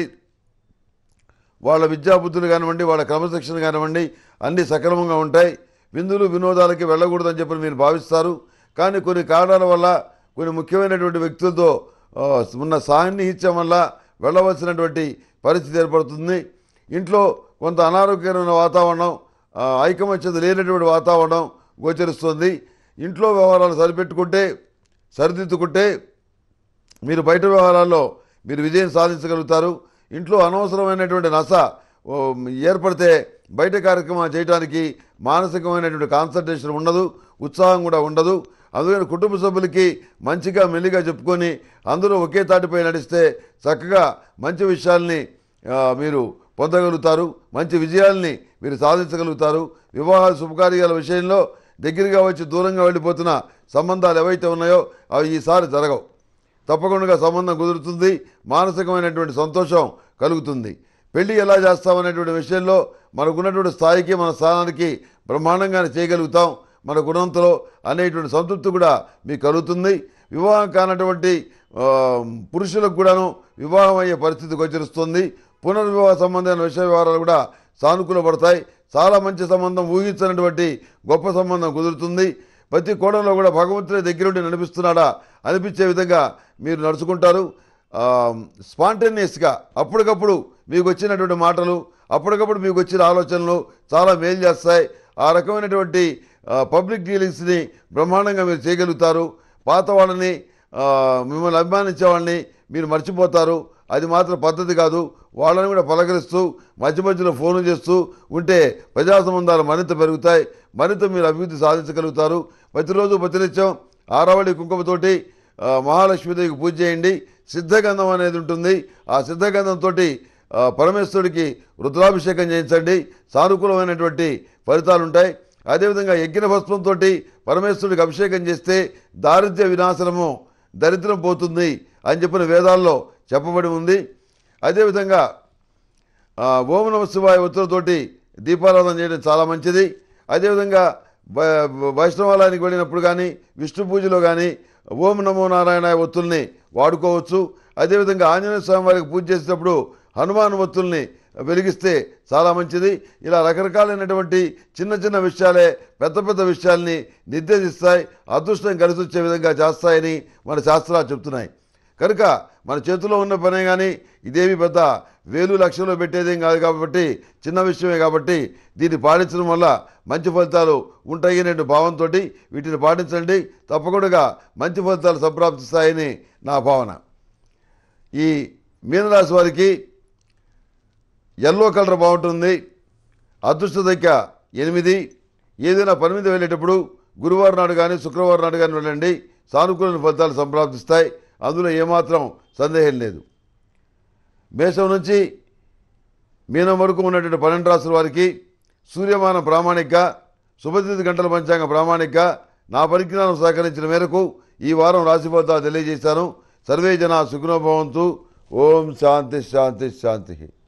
వాళ్ళ విద్యాబుద్ధులు కానివ్వండి వాళ్ళ క్రమశిక్షణ కానివ్వండి అన్నీ సక్రమంగా ఉంటాయి విందులు వినోదాలకి వెళ్ళకూడదని చెప్పి మీరు భావిస్తారు కానీ కొన్ని కారణాల వల్ల కొన్ని ముఖ్యమైనటువంటి వ్యక్తులతో ఆ, ఉన్న సాన్నిహిత్యం వల్ల వెళ్ళవలసినటువంటి పరిస్థితి ఏర్పడుతుంది ఇంట్లో కొంత అనారోగ్యకరమైన వాతావరణం ఆ, ఐకమత్యత లేనటువంటి వాతావరణం గోచరిస్తుంది ఇంట్లో వ్యవహారాలు సరిపెట్టుకుంటే సరిదిద్దుకుంటే మీరు బయట వ్యవహారాల్లో మీరు విజయం సాధించగలుగుతారు ఇంట్లో అనవసరమైనటువంటి నస ఓ, ఏర్పడితే బయట కార్యక్రమాలు చేయడానికి మానసికమైనటువంటి కాన్సన్ట్రేషన్ ఉండదు ఉత్సాహం కూడా ఉండదు అందుకని కుటుంబ సభ్యులకి మంచిగా మెల్లిగా చెప్పుకొని అందరూ ఒకే తాటిపై నడిస్తే చక్కగా మంచి విషయాల్ని ఆ, మీరు పొందగలుగుతారు మంచి విజయాల్ని మీరు సాధించగలుగుతారు వివాహ శుభకార్యాల విషయంలో దగ్గరగా వచ్చి దూరంగా వెళ్ళిపోతున్న సంబంధాలు ఏవైతే ఉన్నాయో అవి ఈసారి జరగవు తప్పకుండా సంబంధం కుదురుతుంది మానసికమైనటువంటి సంతోషం కలుగుతుంది పెళ్లి ఎలా చేస్తామనేటువంటి విషయంలో మనకున్నటువంటి స్థాయికి మన స్థానానికి బ్రహ్మాండంగానే చేయగలుగుతాం మన గుణంతో అనేటువంటి సంతృప్తి కూడా మీకు కలుగుతుంది వివాహం కానటువంటి ఆ, పురుషులకు కూడాను వివాహం అయ్యే పరిస్థితి గోచరిస్తుంది పునర్వివాహ సంబంధమైన విషయ వ్యవహారాలు కూడా సానుకూల పడతాయి చాలా మంచి సంబంధం ఊహించినటువంటి గొప్ప సంబంధం కుదురుతుంది ప్రతి కోణంలో కూడా భగవంతుడి దగ్గరుండి నడిపిస్తున్నాడా అనిపించే విధంగా మీరు నడుచుకుంటారు స్పాంటేనియస్గా అప్పటికప్పుడు మీకు వచ్చినటువంటి మాటలు అప్పటికప్పుడు మీకు వచ్చిన ఆలోచనలు చాలా మేలు చేస్తాయి ఆ రకమైనటువంటి పబ్లిక్ డీలింగ్స్ని బ్రహ్మాండంగా మీరు చేయగలుగుతారు పాత వాళ్ళని ఆ, మిమ్మల్ని అభిమానించే వాళ్ళని మీరు మర్చిపోతారు అది మాత్రం పద్ధతి కాదు వాళ్ళని కూడా పలకరిస్తూ మధ్య మధ్యలో ఫోన్ చేస్తూ ఉంటే ప్రజా సంబంధాలు మరింత పెరుగుతాయి మరింత మీరు అభివృద్ధి సాధించగలుగుతారు ప్రతిరోజు ప్రతినిత్యం ఆరవళి కుంకుమతోటి ఆ, మహాలక్ష్మీదేవికి పూజ చేయండి సిద్ధగంధం అనేది ఉంటుంది ఆ సిద్ధగంధంతో పరమేశ్వరుడికి రుద్రాభిషేకం చేయించండి సానుకూలమైనటువంటి ఫలితాలు ఉంటాయి అదేవిధంగా యజ్ఞ భస్మంతో పరమేశ్వరుడికి అభిషేకం చేస్తే దారిద్ర్య వినాశనము దరిద్రం పోతుంది అని చెప్పిన వేదాల్లో చెప్పబడి ఉంది అదేవిధంగా ఆ, ఓం నమ శివాయ ఒత్తులతోటి దీపారాధన చేయడం చాలా మంచిది అదేవిధంగా వై- వైష్ణవాలయానికి వెళ్ళినప్పుడు కానీ విష్ణు పూజలో కానీ ఓం నమో నారాయణ ఒత్తుల్ని వాడుకోవచ్చు అదేవిధంగా ఆంజనేయ స్వామి వారికి పూజ చేసేటప్పుడు హనుమాన్ ఒత్తుల్ని వెలిగిస్తే చాలా మంచిది ఇలా రకరకాలైనటువంటి చిన్న చిన్న విషయాలే పెద్ద పెద్ద విషయాల్ని నిర్దేశిస్తాయి అదృష్టం కలిసి వచ్చే విధంగా చేస్తాయని మన శాస్త్రాలు చెప్తున్నాయి కనుక మన చేతిలో ఉన్న పనే కానీ ఇదేమి పెద్ద వేలు లక్షలు పెట్టేదేం కాదు కాబట్టి చిన్న విషయమే కాబట్టి దీన్ని పాటించడం వల్ల మంచి ఫలితాలు ఉంటాయి అనే భావంతో వీటిని పాటించండి తప్పకుండా మంచి ఫలితాలు సంప్రాప్తిస్తాయని నా భావన ఈ మీనరాశి వారికి ఎల్లో కలర్ బాగుంటుంది అదృష్ట సంఖ్య ఎనిమిది ఏదైనా పని మీద వెళ్ళేటప్పుడు గురువారం నాడు కానీ శుక్రవారం నాడు కానీ వెళ్ళండి సానుకూల ఫలితాలు సంప్రాప్తిస్తాయి అందులో ఏమాత్రం సందేహం లేదు మేషం నుంచి మీనం వరకు ఉన్నటువంటి పన్నెండు రాసుల వారికి సూర్యమానం ప్రామాణిక శుభతిథి గంటల పంచాంగ ప్రామాణిక నా పరిజ్ఞానం సహకరించిన మేరకు ఈ వారం రాశి ఫలితాలు తెలియజేశాను సర్వే జన సుఖనోభవంతు ఓం శాంతి శాంతి శాంతి